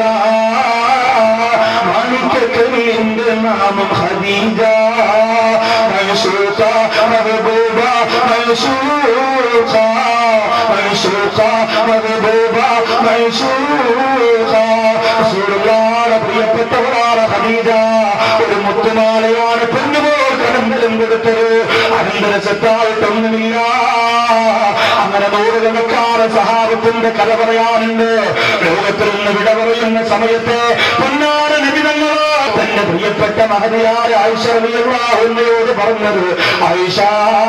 മാണിക്കക്കല്ലിന്റെ നാമം ഖദീജ മൻസൂഖ മഹബൂബ മൻസൂഖ മൻസൂഖ മഹബൂബ മൻസൂഖ റസൂലുള്ളാഹിയുടെ പ്രിയപ്പെട്ടവളാണ് ഖദീജ ഒരു മുത്തുമാലയാണ് പെണ്ണുപോൽ കടന്തലും കൊടുത്തത് അനന്തര സെറ്റായിട്ടൊന്നുമില്ല അങ്ങനെ നൂറുകണക്കാറ് സഹാബത്തിന്റെ കഥ പറയാനുണ്ട് ലോകത്തിൽ നിന്ന് വിട പറയുന്ന സമയത്ത് പൊന്നാര നിബിതങ്ങളോ തന്റെ പ്രിയപ്പെട്ട മഹതിയായ ഐശ്വര്യയോട് പറഞ്ഞത് ഐഷ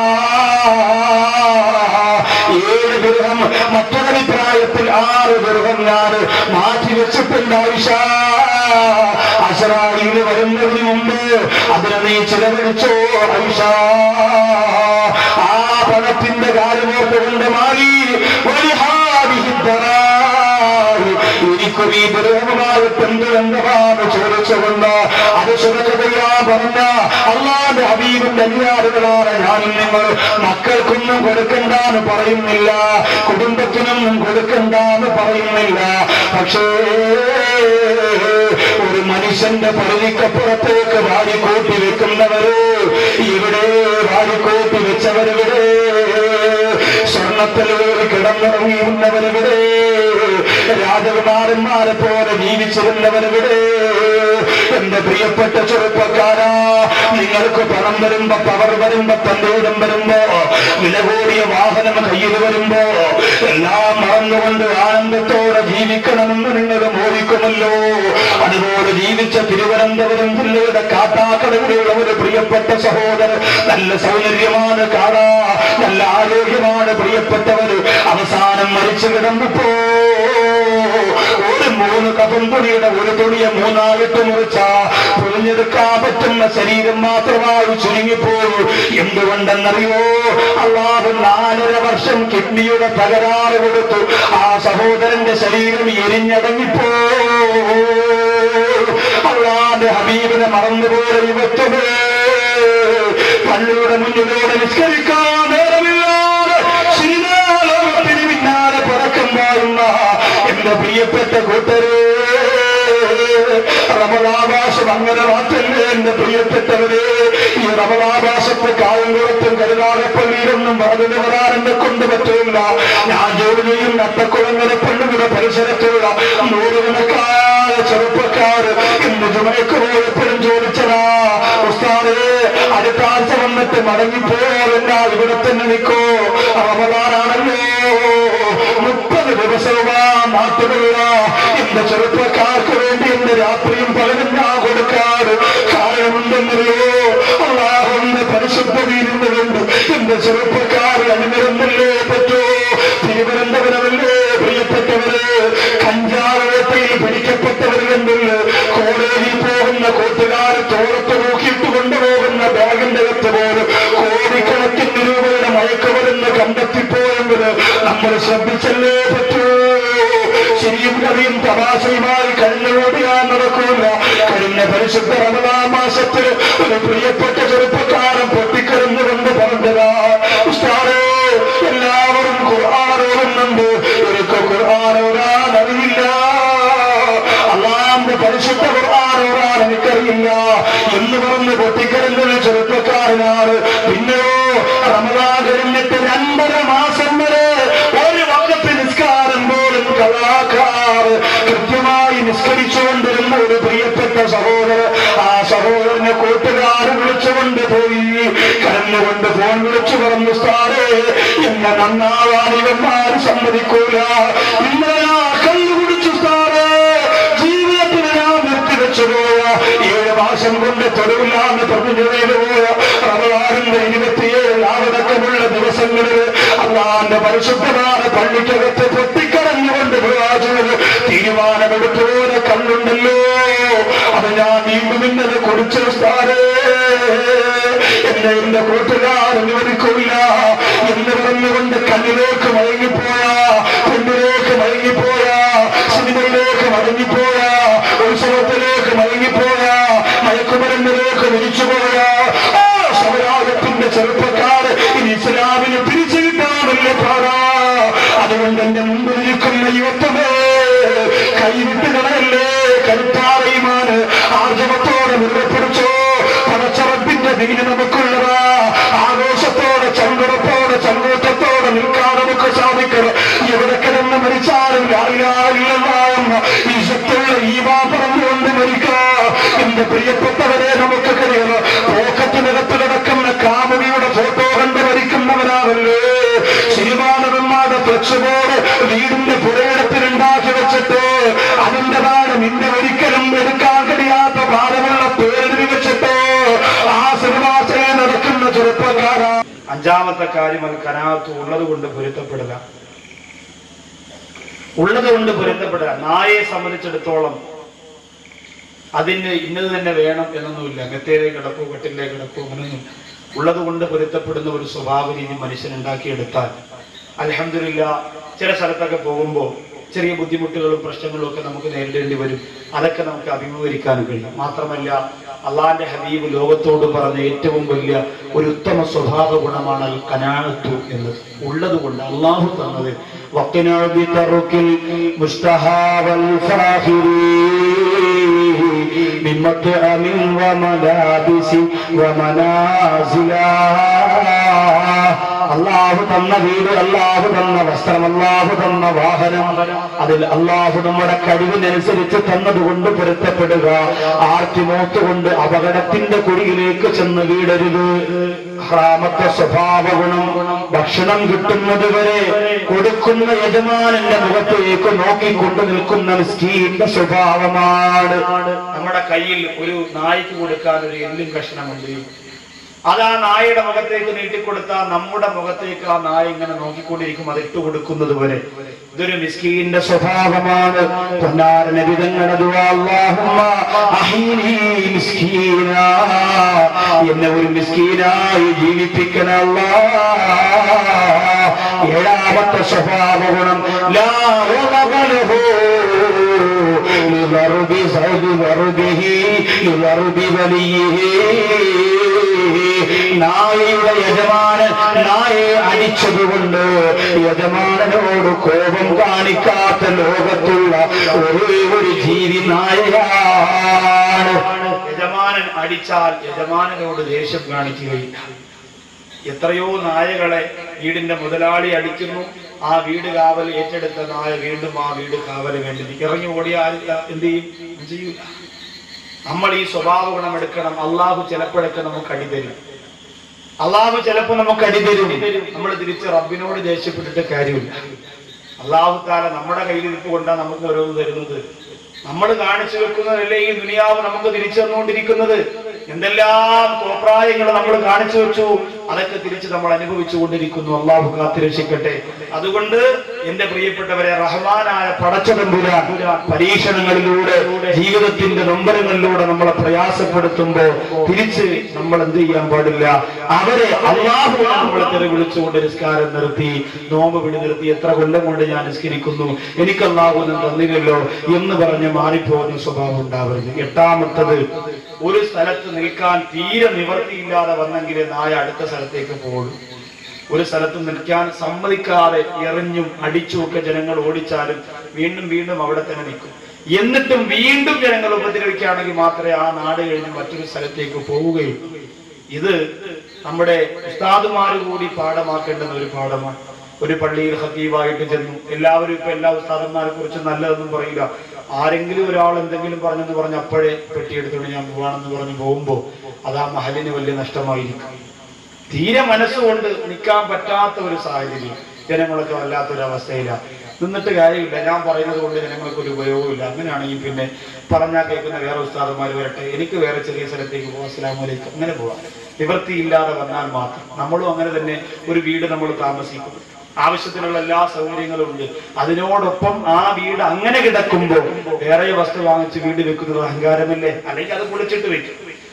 ഏഴ് ഗൃഹം മറ്റൊരഭിപ്രായത്തിൽ ആറ് ഗൃഹം ഞാൻ മാറ്റി വെച്ചിട്ടുണ്ട് ഐഷ അശറായിൽ വരുന്നതിന് മുമ്പ് അതിനെ നീ ചിലവഴിച്ചോ ഐഷ ആ പണത്തിന്റെ കാര്യമോർത്തുകൊണ്ട് മാറി ഒരു എനിക്കും ഈ ദുരൂഹമായിട്ട് എന്ത് ബന്ധമാണ് ചോദിച്ചുകൊണ്ട് അത് സുരക്ഷതയാ പറഞ്ഞ അള്ളാന്റെ ഹബീബിന്റെ അന്യാറുകളാണ് ഞാനും നിങ്ങൾ മക്കൾക്കൊന്നും കൊടുക്കണ്ടെന്ന് പറയുന്നില്ല കുടുംബത്തിനൊന്നും കൊടുക്കണ്ടെന്ന് പറയുന്നില്ല പക്ഷേ ഒരു മനുഷ്യന്റെ പരിധിക്കപ്പുറത്തേക്ക് വാരിക്കൂട്ടി വെക്കുന്നവര് ഇവിടെ വാരിക്കൂട്ടി വെച്ചവരിവിടെ സ്വർണത്തിലൂടെ കിടന്നുറങ്ങിയുന്നവരിവിടെ രാജകുമാരന്മാരെ പോലെ ജീവിച്ചിരുന്നവരിവിടെ എന്റെ പ്രിയപ്പെട്ട ചെറുപ്പക്കാരാ നിങ്ങൾക്ക് പണം വരുമ്പോ പവർ വരുമ്പോ തന്തോടം വരുമ്പോ വില കൂടിയ വാഹനം കയ്യിൽ വരുമ്പോ എല്ലാം മറന്നുകൊണ്ട് ആനന്ദത്തോടെ ജീവിക്കണമെന്ന് നിങ്ങൾ മോഹിക്കുമല്ലോ അതുപോലെ ജീവിച്ച തിരുവനന്തപുരം ജില്ലയുടെ കാട്ടാക്കടവിലുള്ള ഒരു പ്രിയപ്പെട്ട സഹോദരൻ നല്ല സൗന്ദര്യമാണ് കാണാ നല്ല ആരോഗ്യമാണ് പ്രിയപ്പെട്ടവർ അവസാനം മരിച്ചു കിടന്നപ്പോ ഒരു മൂന്ന് കപം തുണിയുടെ ഒരു തുണിയെ മൂന്നായിട്ട് മുറിച്ച പൊളിഞ്ഞെടുക്കാൻ പറ്റുന്ന ശരീരം മാത്രമായി ചുരുങ്ങിപ്പോയി എന്തുകൊണ്ടെന്നറിയോ അള്ളാഹു നാലര വർഷം കിഡ്നിയുടെ തകരാറ് കൊടുത്തു ആ സഹോദരന്റെ ശരീരം എരിഞ്ഞടങ്ങിപ്പോ അള്ളാന്റെ ഹബീബിനെ മറന്നുപോലെ യുവത്വമേ പള്ളിയുടെ മുന്നിലൂടെ നിഷ്കരിക്കാൻ നേരമില്ലാതെ സിനിമാലോകത്തിന് പിന്നാലെ പറക്കം പാടുന്ന എന്റെ പ്രിയപ്പെട്ട കൂട്ടരേ റമദാഭാസം അങ്ങനെ മാറ്റല്ലേ എന്റെ പ്രിയപ്പെട്ടവരെ ഈ റമദാഭാസത്തെ കായംകുളത്തും കരുനാഗപ്പള്ളിയിലൊന്നും പറഞ്ഞു വരാൻ എന്നെ കൊണ്ട് പറ്റില്ല ഞാൻ ജോലി ചെയ്യുന്ന അട്ടക്കുളങ്ങര പെണ്ണുങ്ങളുടെ പരിസരത്തുള്ള നൂറുകണക്കായ ചെറുപ്പക്കാർ ഇന്ന് ജുമയ്ക്ക് പോയപ്പോഴും ചോദിച്ചതാ ഉസ്താദേ അടുത്ത ആഴ്ച വന്നിട്ട് മടങ്ങിപ്പോയല്ല ഇവിടെ തന്നെ നിൽക്കോ റമദാനാണല്ലോ മുപ്പത് ദിവസവുമാ നാട്ടുകളില എന്റെ ചെറുപ്പക്കാർക്ക് വേണ്ടി എന്റെ രാത്രിയും പകലും ഞാൻ കൊടുക്കാറ് കാരണമുണ്ടെന്നറിയോ അള്ളാഹുന്റെ പരിശുദ്ധതയിലിருந்து കൊണ്ട് എന്റെ ചെറുപ്പക്കാർ അണിനിരുന്നല്ലേ പറ്റോ തിരുവനന്തപുരമല്ലേ പ്രിയപ്പെട്ടവര് കഞ്ചാവേട്ടയിൽ പിടിക്കപ്പെട്ടവരുണ്ടെങ്കിൽ കോളേജിൽ പോകുന്ന കൂട്ടുകാർ തോളത്ത് നോക്കിയിട്ട് കൊണ്ടുപോകുന്ന ബാഗിന്റെ അകത്ത് പോലും കോടിക്കണക്കിന് രൂപയുടെ മയക്കുമരുന്ന് കണ്ടെത്തിപ്പോയെങ്കിൽ നമ്മൾ ശ്രദ്ധിച്ചല്ലേ പറ്റൂ ശരിയും കറിയും തമാശയുമായി കണ്ണുകൂടിയാൻ നടക്കൂല കഴിഞ്ഞ പരിശുദ്ധ റമദാൻ മാസത്തിൽ ഒരു പ്രിയപ്പെട്ട ചെറുപ്പക്കാരൻ പൊട്ടിക്കിടന്നുകൊണ്ട് പറഞ്ഞതാ ഉസ്താദേ എല്ലാവരും ഖുർആാനോടുന്നുണ്ട് എനിക്ക് ഖുർആാനോടാൻ അറിയില്ല അള്ളാന്റെ പരിശുദ്ധ ഖുർആാനോടാൻ എനിക്കറിയില്ല എന്ന് പറഞ്ഞ് പൊട്ടിക്കിടന്നൊരു ചെറുപ്പക്കാരനാണ് പിന്നെയോ റമദാൻ കഴിഞ്ഞിട്ട് രണ്ടര മാസം വരെ ഒരു വക്കത്ത് നിസ്കാരം പോലും കലാക്കാറ് കൃത്യമായി നിസ്കരിച്ചുകൊണ്ടിരുന്ന ഒരു പ്രിയപ്പെട്ട സഹോദരൻ ആ സഹോദരനെ കൂട്ടുകാരൻ വിളിച്ചുകൊണ്ട് പോയി കരഞ്ഞുകൊണ്ട് ഫോൺ വിളിച്ചു പറഞ്ഞു സ്ഥാനേ എന്നെ നന്നാവാൻ ഇവന്മാർ സമ്മതിക്കൂല ഇന്നലെ ഞാൻ കല്ലു കുടിച്ചു സ്ഥാനേ ജീവിതത്തിൽ ഞാൻ നിർത്തിവെച്ചു പോയ ഏഴ് മാസം കൊണ്ട് തൊടുവില്ലാന്ന് പറഞ്ഞു ചെയ്തു പോയ റമദാനിന്റെ ഇരുപത്തിയേഴ് ആവടക്കമുള്ള ദിവസങ്ങളിൽ അള്ളാന്റെ പരിശുദ്ധമായ പള്ളിക്കകത്ത് പൊട്ടിക്കരഞ്ഞുകൊണ്ട് പ്രവാചകർ തീരുമാനമെടുത്തോടെ കണ്ണുണ്ടല്ലോ അത് ഞാൻ വീണ്ടും ഇന്നത് കുറിച്ച സ്ഥാനേ എന്നെ എന്റെ കൂട്ടുകാർ അനുവദിക്കില്ല കരഞ്ഞുകൊണ്ട് കണ്ണിലേക്ക് മയങ്ങിപ്പോയ പെണ്ണിലേക്ക് മയങ്ങിപ്പോയ സിനിമയിലേക്ക് മടങ്ങിപ്പോയ ഉത്സവത്തിലേക്ക് മയങ്ങിപ്പോയ മയക്കുമരുന്നിലേക്ക് വിരിച്ചുപോയ ആ സമുദായത്തിന്റെ ചെറുപ്പക്കാര് ഇനി ഇസ്ലാമിന് പിരിച്ചു കിട്ടാറില്ല പാടാ അതുകൊണ്ട് എന്റെ മുമ്പിൽ നിൽക്കുന്ന യുവത്വമേ കൈവിട്ട് കളയല്ലേ കരുത്താറയുമാണ് ആർജവത്തോടെ മുറിപ്പിടിച്ചോ പടച്ചറപ്പിന്റെ ദീന നമുക്കുള്ളതാ ആവേശത്തോടെ ചങ്കുറപ്പോടെ ചങ്കൂറ്റത്തോടെ നിൽക്കാൻ നമുക്ക് സാധിക്കണം എവിടെ കിടന്ന് മരിച്ചാലും അറിയാറില്ലെന്ന ഈ ശക്തിയുള്ള ഈ വാ പറഞ്ഞുകൊണ്ട് മരിക്കാ എന്റെ പ്രിയപ്പെട്ടവരെ നമുക്ക് കഴിയണം പോക്കത്തിനകത്ത് കിടക്കുന്ന കാമുകിയുടെ ഫോട്ടോ കണ്ട് മരിക്കുന്നവരാണല്ലേ സിനിമാനന്മാരുടെ ഫ്ലക്സുബോർഡ് വീടിന്റെ പുരയിടത്തിൽ ഉണ്ടാക്കി വെച്ചിട്ട് അതിൻ്റെതാണ് നിന്നെ ഒരിക്കലും എടുക്കാൻ കഴിയാത്ത ഭാരമുള്ള പേര് വെച്ചിട്ട് ആ സിനിമാശയെ നടക്കുന്ന ചെറുപ്പക്കാരാ അഞ്ചാമത്തെ കാര്യം അത് കനാത്ത് ഉള്ളത് കൊണ്ട് പൊരുത്തപ്പെടുക ഉള്ളത് കൊണ്ട് പൊരുത്തപ്പെടുക നായയെ സംബന്ധിച്ചിടത്തോളം അതിന് ഇന്നത് തന്നെ വേണം എന്നൊന്നുമില്ല മെത്തേലെ കിടക്കൂ കട്ടിലെ കിടക്കൂ അങ്ങനെയൊന്നും ഉള്ളത് കൊണ്ട് പൊരുത്തപ്പെടുന്ന ഒരു സ്വഭാവ രീതി മനുഷ്യൻ ഉണ്ടാക്കിയെടുത്താൽ അലഹമില്ല ചില സ്ഥലത്തൊക്കെ പോകുമ്പോൾ ചെറിയ ബുദ്ധിമുട്ടുകളും പ്രശ്നങ്ങളും ഒക്കെ നമുക്ക് നേരിടേണ്ടി വരും അതൊക്കെ നമുക്ക് അഭിമുഖീകരിക്കാൻ കഴിയും മാത്രമല്ല അള്ളാന്റെ ഹബീബ് ലോകത്തോട് പറഞ്ഞ ഏറ്റവും വലിയ ഒരു ഉത്തമ സ്വഭാവ ഗുണമാണ് അൽ കനാത്തു എന്നത് ഉള്ളത് കൊണ്ട് അള്ളാഹു തന്നത് വക്കിനാൾ ബിതറുക്കിൽ മുസ്തഹാവൽ ഫാഹിരീ من مطعم وملابس ومنازلا അള്ളാഹു തന്ന വീട് അള്ളാഹു തന്ന വസ്ത്രം അള്ളാഹു തന്ന വാഹനം അതിൽ അള്ളാഹു നമ്മുടെ കഴിവിനനുസരിച്ച് തന്നതുകൊണ്ട് പൊരുത്തപ്പെടുക ആർത്തിമോത്തുകൊണ്ട് അപകടത്തിന്റെ കുഴിയിലേക്ക് ചെന്ന് വീടരുത് ഹറാമത്തെ സ്വഭാവ ഗുണം ഭക്ഷണം കിട്ടുന്നത് വരെ കൊടുക്കുന്ന യജമാനന്റെ മുഖത്തേക്ക് നോക്കിക്കൊണ്ട് നിൽക്കുന്ന മിസ്കീന്റെ സ്വഭാവമാണ് നമ്മുടെ കയ്യിൽ ഒരു നായ്ക്ക് കൊടുക്കാൻ ഒരു എല്ലും കഷ്ണമുണ്ട് അത് ആ നായയുടെ മുഖത്തേക്ക് നീട്ടിക്കൊടുത്താൽ നമ്മുടെ മുഖത്തേക്ക് ആ നായ ഇങ്ങനെ നോക്കിക്കൊണ്ടിരിക്കും അത് ഇട്ട് കൊടുക്കുന്നത് വരെ ഇതൊരു മിസ്കീന്റെ സ്വഭാവമാണ് പൊന്നാര നബിതങ്ങളുടെ ദുആ, അല്ലാഹുമ്മ അഹീനി മിസ്കീനാ. എന്നെ ഒരു മിസ്കീനായി ജീവിപ്പിക്കണ ഏഴാമത്തെ സ്വഭാവ ഗുണം ലാ റഗബലഹു لضرب زوج ضربه لضرب وليه നായയുടെ യജമാനൻ നായയെ അടിച്ചതുകൊണ്ട് യജമാനനോട് കോപം കാണിക്കാത്ത ലോകത്തുള്ള ഒരേ ഒരു ജീവി നായയാണ് യജമാനൻ അടിച്ചാൽ യജമാനനോട് ദേഷ്യം കാണിക്കുകയില്ല എത്രയോ നായകളെ വീടിന്റെ മുതലാളി അടിക്കുന്നു ആ വീട് കാവൽ ഏറ്റെടുത്ത നായ വീണ്ടും ആ വീട് കാവല് വേണ്ടി നിൽക്കും. ഇറങ്ങി ഓടിയാൽ എന്ത് ചെയ്യും ഒന്നും ചെയ്യൂല നമ്മൾ ഈ സ്വഭാവ ഗുണം എടുക്കണം അള്ളാഹു ചിലപ്പോഴൊക്കെ നമുക്ക് അടിതരും അള്ളാഹു ചിലപ്പോ നമുക്ക് അടിതരും നമ്മൾ തിരിച്ച് റബ്ബിനോട് ദേഷ്യപ്പെട്ടിട്ട് കാര്യമില്ല അള്ളാഹു താല നമ്മുടെ കയ്യിലിരിപ്പ് കൊണ്ടാണ് നമുക്ക് ഓരോന്ന് തരുന്നത് നമ്മൾ കാണിച്ചു വെക്കുന്നതല്ലേ ഈ ദുനിയാവ് നമുക്ക് തിരിച്ചു തന്നുകൊണ്ടിരിക്കുന്നത് എന്തെല്ലാം കോപ്രായങ്ങൾ നമ്മൾ കാണിച്ചു വെച്ചു അതൊക്കെ തിരിച്ച് നമ്മൾ അനുഭവിച്ചു കൊണ്ടിരിക്കുന്നു അള്ളാഹു കാത്തിരക്ഷിക്കട്ടെ അതുകൊണ്ട് എന്റെ പ്രിയപ്പെട്ടവരെ റഹ്മാനായ പടച്ചതമ്പുരാൻ പരീക്ഷണങ്ങളിലൂടെ ജീവിതത്തിന്റെ നൊമ്പരങ്ങളിലൂടെ നമ്മളെ പ്രയാസപ്പെടുത്തുമ്പോ തിരിച്ച് നമ്മൾ എന്ത് ചെയ്യാൻ പാടില്ല അവരെ അള്ളാഹു നമ്മളെ തെറി വിളിച്ചുകൊണ്ട് നിസ്കാരം നിർത്തി നോമ്പ് പിടി നിർത്തി എത്ര കൊല്ലം കൊണ്ട് ഞാൻ നിസ്കരിക്കുന്നു എനിക്ക് അള്ളാഹു ഒന്നും തന്നില്ലല്ലോ എന്ന് പറഞ്ഞ് മാറിപ്പോകുന്ന സ്വഭാവം ഉണ്ടാവരുത് എട്ടാമത്തത് ഒരു സ്ഥലത്ത് നിൽക്കാൻ തീരെ നിവർത്തിയില്ലാതെ വന്നെങ്കിലേ നായ അടുത്ത സ്ഥലത്തേക്ക് പോകുള്ളൂ ഒരു സ്ഥലത്ത് നിൽക്കാൻ സമ്മതിക്കാതെ എറിഞ്ഞും അടിച്ചും ഒക്കെ ജനങ്ങൾ ഓടിച്ചാലും വീണ്ടും വീണ്ടും അവിടെ തന്നെ നിൽക്കും എന്നിട്ടും വീണ്ടും ജനങ്ങൾ ഉപദ്രവിക്കുകയാണെങ്കിൽ മാത്രമേ ആ നാട് കഴിഞ്ഞ് മറ്റൊരു സ്ഥലത്തേക്ക് പോവുകയുള്ളൂ ഇത് നമ്മുടെ ഉസ്താദുമാർ കൂടി പാഠമാക്കേണ്ടുന്ന ഒരു പാഠമാണ് ഒരു പള്ളിയിൽ ഹത്തീവായിട്ട് ചെന്നു എല്ലാവരും ഇപ്പൊ എല്ലാ ഉസ്താദന്മാരെ കുറിച്ച് നല്ലതെന്നും പറയില്ല ആരെങ്കിലും ഒരാൾ എന്തെങ്കിലും പറഞ്ഞെന്ന് പറഞ്ഞ് അപ്പോഴേ പെട്ടിയെടുത്തോണ്ട് ഞാൻ പോവാണെന്ന് പറഞ്ഞ് പോകുമ്പോ അത് ആ മഹലിന് വലിയ നഷ്ടമായിരിക്കും തീരെ മനസ്സുകൊണ്ട് നിൽക്കാൻ പറ്റാത്ത ഒരു സാഹചര്യം ജനങ്ങളൊക്കെ വല്ലാത്തൊരു അവസ്ഥയിലാണ് നിന്നിട്ട് കാര്യമില്ല ഞാൻ പറയുന്നത് കൊണ്ട് ജനങ്ങൾക്ക് ഒരു ഉപയോഗമില്ല അങ്ങനെയാണെങ്കിൽ പിന്നെ പറഞ്ഞാൽ കേൾക്കുന്ന വേറെ ഉസ്താദന്മാർ വരട്ടെ എനിക്ക് വേറെ ചെറിയ സ്ഥലത്തേക്ക് പോകാം അസ്സലാമു അലൈക്കും അങ്ങനെ പോവാം നിവൃത്തിയില്ലാതെ വന്നാൽ മാത്രം നമ്മളും അങ്ങനെ തന്നെ ഒരു വീട് നമ്മൾ താമസിക്കും ആവശ്യത്തിനുള്ള എല്ലാ സൗകര്യങ്ങളും ഉണ്ട് അതിനോടൊപ്പം ആ വീട് അങ്ങനെ കിടക്കുമ്പോൾ വേറെ വസ്തു വാങ്ങിച്ച് വീട് വെക്കുന്നത് അഹങ്കാരമല്ലേ അല്ലെങ്കിൽ അത് പൊളിച്ചിട്ട് വെക്കും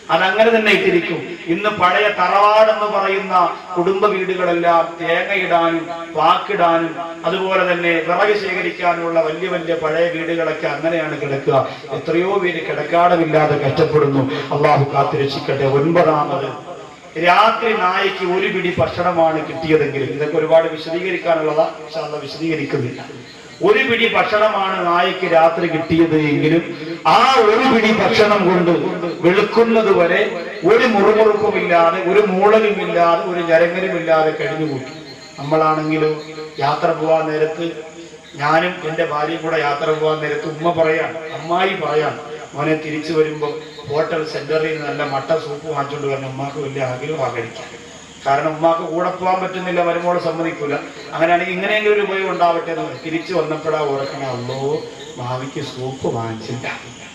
അതങ്ങനെ തന്നെ ഇട്ടിരിക്കും ഇന്ന് പഴയ തറവാടെന്ന് പറയുന്ന കുടുംബ വീടുകളെല്ലാം തേങ്ങയിടാനും വാക്കിടാനും അതുപോലെ തന്നെ വിറക് ശേഖരിക്കാനുള്ള വലിയ വലിയ പഴയ വീടുകളൊക്കെ അങ്ങനെയാണ് കിടക്കുക എത്രയോ പേര് കിടക്കാടമില്ലാതെ കഷ്ടപ്പെടുന്നു അള്ളാഹു കാത്തിരക്ഷിക്കട്ടെ ഒൻപതാമത് രാത്രി നായക്ക് ഒരു പിടി ഭക്ഷണമാണ് കിട്ടിയതെങ്കിൽ ഇതൊക്കെ ഒരുപാട് വിശദീകരിക്കാനുള്ളതാ പക്ഷെ അത് വിശദീകരിക്കുന്നില്ല ഒരു പിടി ഭക്ഷണമാണ് നായക്ക് രാത്രി കിട്ടിയത് എങ്കിലും ആ ഒരു പിടി ഭക്ഷണം കൊണ്ട് വെളുക്കുന്നത് വരെ ഒരു മുറുമുറുക്കുമില്ലാതെ ഒരു മൂളലുമില്ലാതെ ഒരു ഞരങ്ങലുമില്ലാതെ കഴിഞ്ഞുകൂട്ടി നമ്മളാണെങ്കിലും യാത്ര പോവാൻ നേരത്ത് ഞാനും എന്റെ ഭാര്യയും കൂടെ യാത്ര പോകാൻ നേരത്ത് ഉമ്മ പറയാൻ അമ്മായി പറയാൻ മോനെ തിരിച്ചു വരുമ്പോൾ ഹോട്ടൽ സെന്ററിൽ നിന്ന് നല്ല മട്ട സൂപ്പ് വാങ്ങിച്ചുകൊണ്ട് വരണം ഉമ്മാക്ക് വലിയ ആഗ്രഹമാണ് കഴിക്കാൻ കാരണം ഉമ്മാക്ക് കൂടെ പോകാൻ പറ്റുന്നില്ല വരുമ്പോൾ സമ്മതിക്കൂല അങ്ങനെയാണെങ്കിൽ ഇങ്ങനെയെങ്കിലും ഒരു ഉപയോഗം ഉണ്ടാവട്ടെ എന്ന് പറഞ്ഞു. തിരിച്ചു വന്നപ്പോഴാ ഓർക്കണേ അല്ലോ മാവിക്ക് സൂപ്പ് വാങ്ങിച്ചില്ല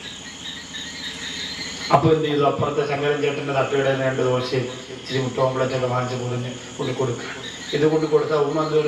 അപ്പൊ എന്ത് ചെയ്തു അപ്പുറത്തെ ശങ്കരൻ ചേട്ടന്റെ തട്ടയുടെ രണ്ട് ദോശയും ഇച്ചിരി മുട്ടോമ്പളച്ചൊക്കെ വാങ്ങിച്ച് പൊതിഞ്ഞ് കൊണ്ട് കൊടുക്കുക ഇത് കൊണ്ട് കൊടുത്ത ഉമ്മ എന്ത്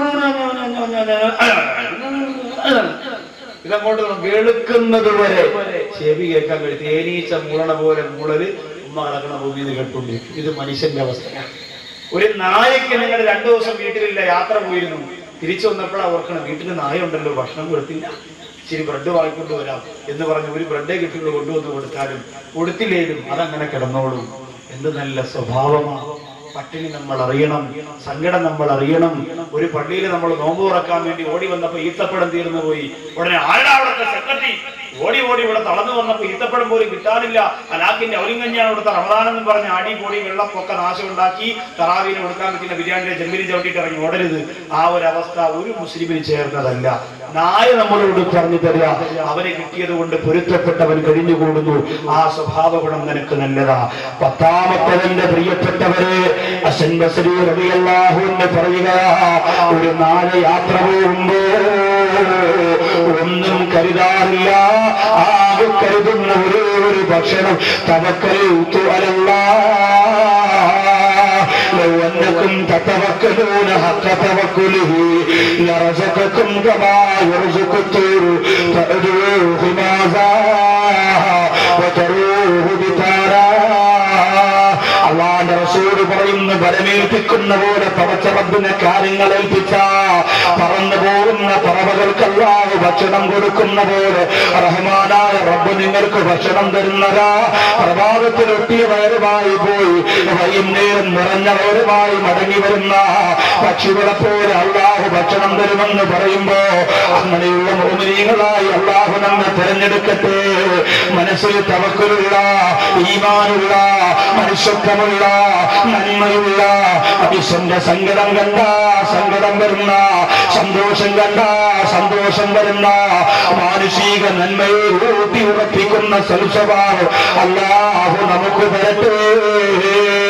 പറയും? ഇതങ്ങോട്ട് വെളുക്കുന്നത് വരെ ചെവി കേൾക്കാൻ കഴിയും തേനീച്ച മൂളണ പോലെ മൂളല് ഉമ്മ കിടക്കണ ഭൂമിയിൽ കേട്ടുകൊണ്ടിരിക്കും ഇത് മനുഷ്യന്റെ അവസ്ഥയാണ് ഒരു നായക്ക് നിങ്ങൾ രണ്ടു ദിവസം വീട്ടിലില്ല യാത്ര പോയിരുന്നു തിരിച്ചു വന്നപ്പോഴാണ് ഓർക്കണം വീട്ടിൽ നായ ഉണ്ടല്ലോ ഭക്ഷണം കൊടുത്തില്ല ഇച്ചിരി ബ്രെഡ് വാങ്ങിക്കൊണ്ട് വരാം എന്ന് പറഞ്ഞ് ഒരു ബ്രെഡേ കിട്ടുള്ളൂ കൊണ്ടുവന്ന് കൊടുത്താലും കൊടുത്തില്ലേലും അതങ്ങനെ കിടന്നോളും എന്ത് നല്ല സ്വഭാവമാണ് പട്ടിണി നമ്മൾ അറിയണം സങ്കടം നമ്മൾ അറിയണം ഒരു പള്ളിയിൽ നമ്മൾ നോമ്പ് തുറക്കാൻ വേണ്ടി ഓടി വന്നപ്പോ ഈത്തപ്പഴം തീർന്നു പോയി ഉടനെ ആരുടെ അവിടുത്തെ സെക്രട്ടറി ഓടി ഓടി ഇവിടെ തളർന്നു വന്നപ്പോ ഈത്തപ്പഴം പോലും കിട്ടാനില്ല അലാക്കിന്റെ ഔലിങ്കഞ്ഞാണ് ഇവിടുത്തെ റമദാനെന്ന് പറഞ്ഞ് അടി പൊടി വെള്ളപ്പൊക്കെ നാശം ഉണ്ടാക്കി തറാവീന് കൊടുക്കാൻ പറ്റുന്ന ബിരിയാണിയുടെ ചെമ്പിരി ചവിട്ടിട്ട് ഇറങ്ങി ഓടരുത് ആ ഒരു അവസ്ഥ ഒരു മുസ്ലിമിന് ചേർന്നതല്ല നായ നമ്മളോട് പറഞ്ഞു തരിക അവന് കിട്ടിയത് കൊണ്ട് പൊരുത്തപ്പെട്ടവൻ കഴിഞ്ഞുകൂടുന്നു ആ സ്വഭാവ ഗുണം നിനക്ക് നല്ലതാ പത്താമത്തവന്റെ പ്രിയപ്പെട്ടവരെ അസൻ ബസരി റളിയല്ലാഹു അൻഹു പറയുക ഒരു നായ യാത്ര പോകുമ്പോ ഒന്നും കരുതാറില്ല ആകെ കരുതുന്ന ഒരേ ഒരു ഭക്ഷണം തവക്കൽ لو أنكم تتوكلون حق توكله لرزقكم كما يرزق الطير تأدوه خماسا وتروه بتارا അള്ളാന്റെ റസൂല് പറയുന്നു ബലമേൽപ്പിക്കുന്ന പോലെ പടച്ച റബ്ബിനെ കാര്യങ്ങൾ ഏൽപ്പിച്ച പറന്നു പോകുന്ന പറവകൾക്ക് അല്ലാഹു ഭക്ഷണം കൊടുക്കുന്ന പോലെ റഹ്മാനായ റബ്ബ് നിങ്ങൾക്ക് ഭക്ഷണം തരുന്നതാ പ്രഭാതത്തിൽ ഒട്ടിയ വയറുമായി പോയി വൈകുന്നേരം നിറഞ്ഞ വയറുമായി മടങ്ങി വരുന്ന പക്ഷികളെ പോലെ അള്ളാഹു ഭക്ഷണം തരുമെന്ന് പറയുമ്പോ അങ്ങനെയുള്ള മോമിനികളായി അള്ളാഹു നമ്മെ തിരഞ്ഞെടുക്കട്ടെ മനസ്സിൽ തവക്കലുള്ള ഈമാനുള്ള മനുഷ്യത്വമുള്ള നന്മയുള്ള മനുഷ്യന്റെ സങ്കടം കണ്ട സങ്കടം വരുന്ന സന്തോഷം കണ്ട സന്തോഷം വരുന്ന മാനുഷിക നന്മയെ ഊട്ടി ഉറപ്പിക്കുന്ന സൽസ്വഭാവം അല്ലാഹു നമുക്ക് തരട്ടെ